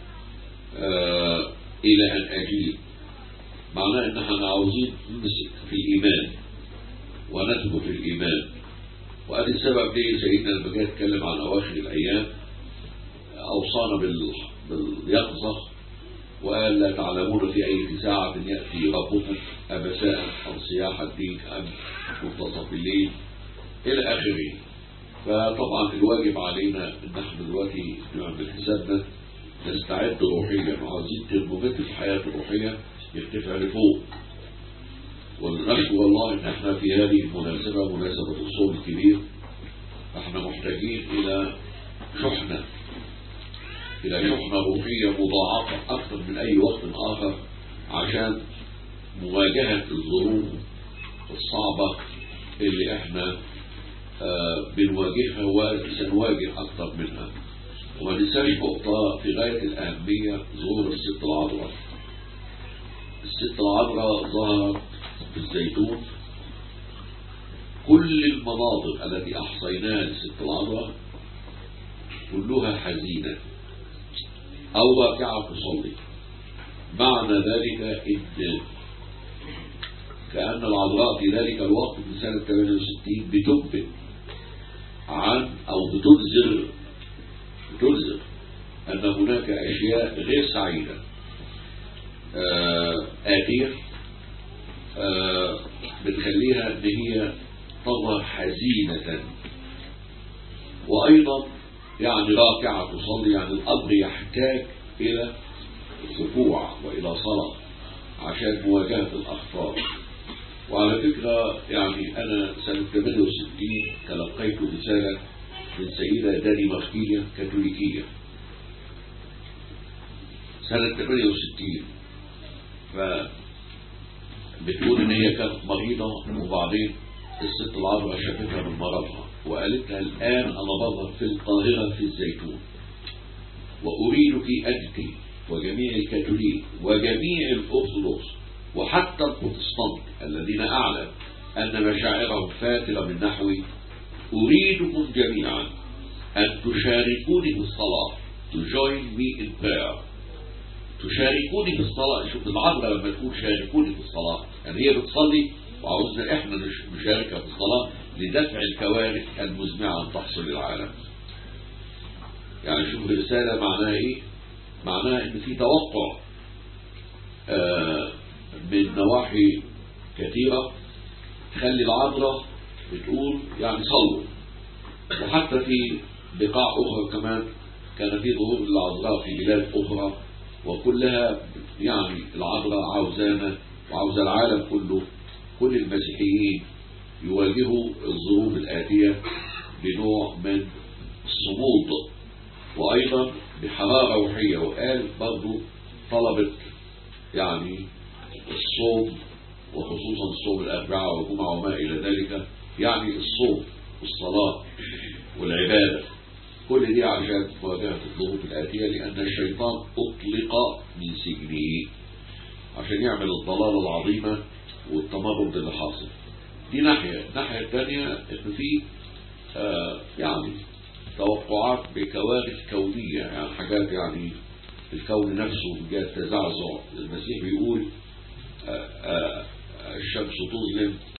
آه إلى أن أجيب معناه إن احنا عاوزين نمسك في الإيمان ونثبت في الإيمان وأدي السبب ليه سيدنا لما جاي يتكلم عن أواخر الأيام أوصانا بال... باليقظة وقال لا تعلمون في أي ساعة يأتي ربكم أبساء أو صياح الدين أم منتصف الليل إلى آخره فطبعا الواجب علينا ان احنا دلوقتي نعمل حسابنا نستعد روحيا وعايزين ترمومتر الحياة الروحية يرتفع لفوق ونشكر الله ان احنا في هذه المناسبة مناسبة الصوم الكبير احنا محتاجين الى شحنة الى شحنة روحية مضاعفة اكثر من اي وقت اخر عشان مواجهة الظروف الصعبة اللي احنا آه، بنواجهها وسنواجه أكثر منها وما ننساش نقطة في غاية الأهمية ظهور الست العذراء الست العذراء ظهرت في الزيتون كل المناظر التي أحصيناها للست العذراء كلها حزينة أو راكعة تصلي معنى ذلك إن كأن العذراء في ذلك الوقت في سنة 68 بتنبئ عن أو بتنذر بتنذر أن هناك أشياء غير سعيدة آه، آتية آه، بتخليها أن هي تظهر حزينة وأيضا يعني راكعة تصلي يعني الأمر يحتاج إلى ركوع وإلى صلاة عشان مواجهة الأخطار وعلى فكرة يعني أنا سنة 68 تلقيت رسالة من سيدة دنماركية كاثوليكية سنة 68 ف بتقول إن هي كانت مريضة وبعدين الست العذراء شافتها من مرضها وقالت لها الآن أنا بظهر في القاهرة في الزيتون وأريدك أنت وجميع الكاثوليك وجميع الأرثوذكس وحتى البروتستانت الذين أعلم أن مشاعرهم فاترة من نحوي أريدكم جميعا أن تشاركوني في الصلاة to join me in prayer تشاركوني في الصلاة شوف العذراء لما تقول شاركوني في الصلاة يعني هي بتصلي وعاوزنا احنا نش- نشاركها في الصلاة لدفع الكوارث المزمعة أن تحصل للعالم يعني شوف الرسالة معناها ايه معناها ان في توقع آه من نواحي كثيرة تخلي العذراء بتقول يعني صلوا وحتى في بقاع أخرى كمان كان في ظهور للعذراء في بلاد أخرى وكلها يعني العذراء عاوزانا وعاوزة العالم كله كل المسيحيين يواجهوا الظروف الآتية بنوع من الصمود وأيضا بحرارة روحية وقال برضو طلبت يعني الصوم وخصوصا الصوم الأربعاء والجمعة وما إلى ذلك يعني الصوم والصلاة والعبادة كل دي عشان مواجهة الظروف الآتية لأن الشيطان أطلق من سجنه عشان يعمل الضلالة العظيمة والتمرد اللي حاصل دي ناحية الناحية الثانية إن في آه يعني توقعات بكوارث كونية يعني حاجات يعني الكون نفسه جاء تزعزع المسيح بيقول آه، آه، الشمس تظلم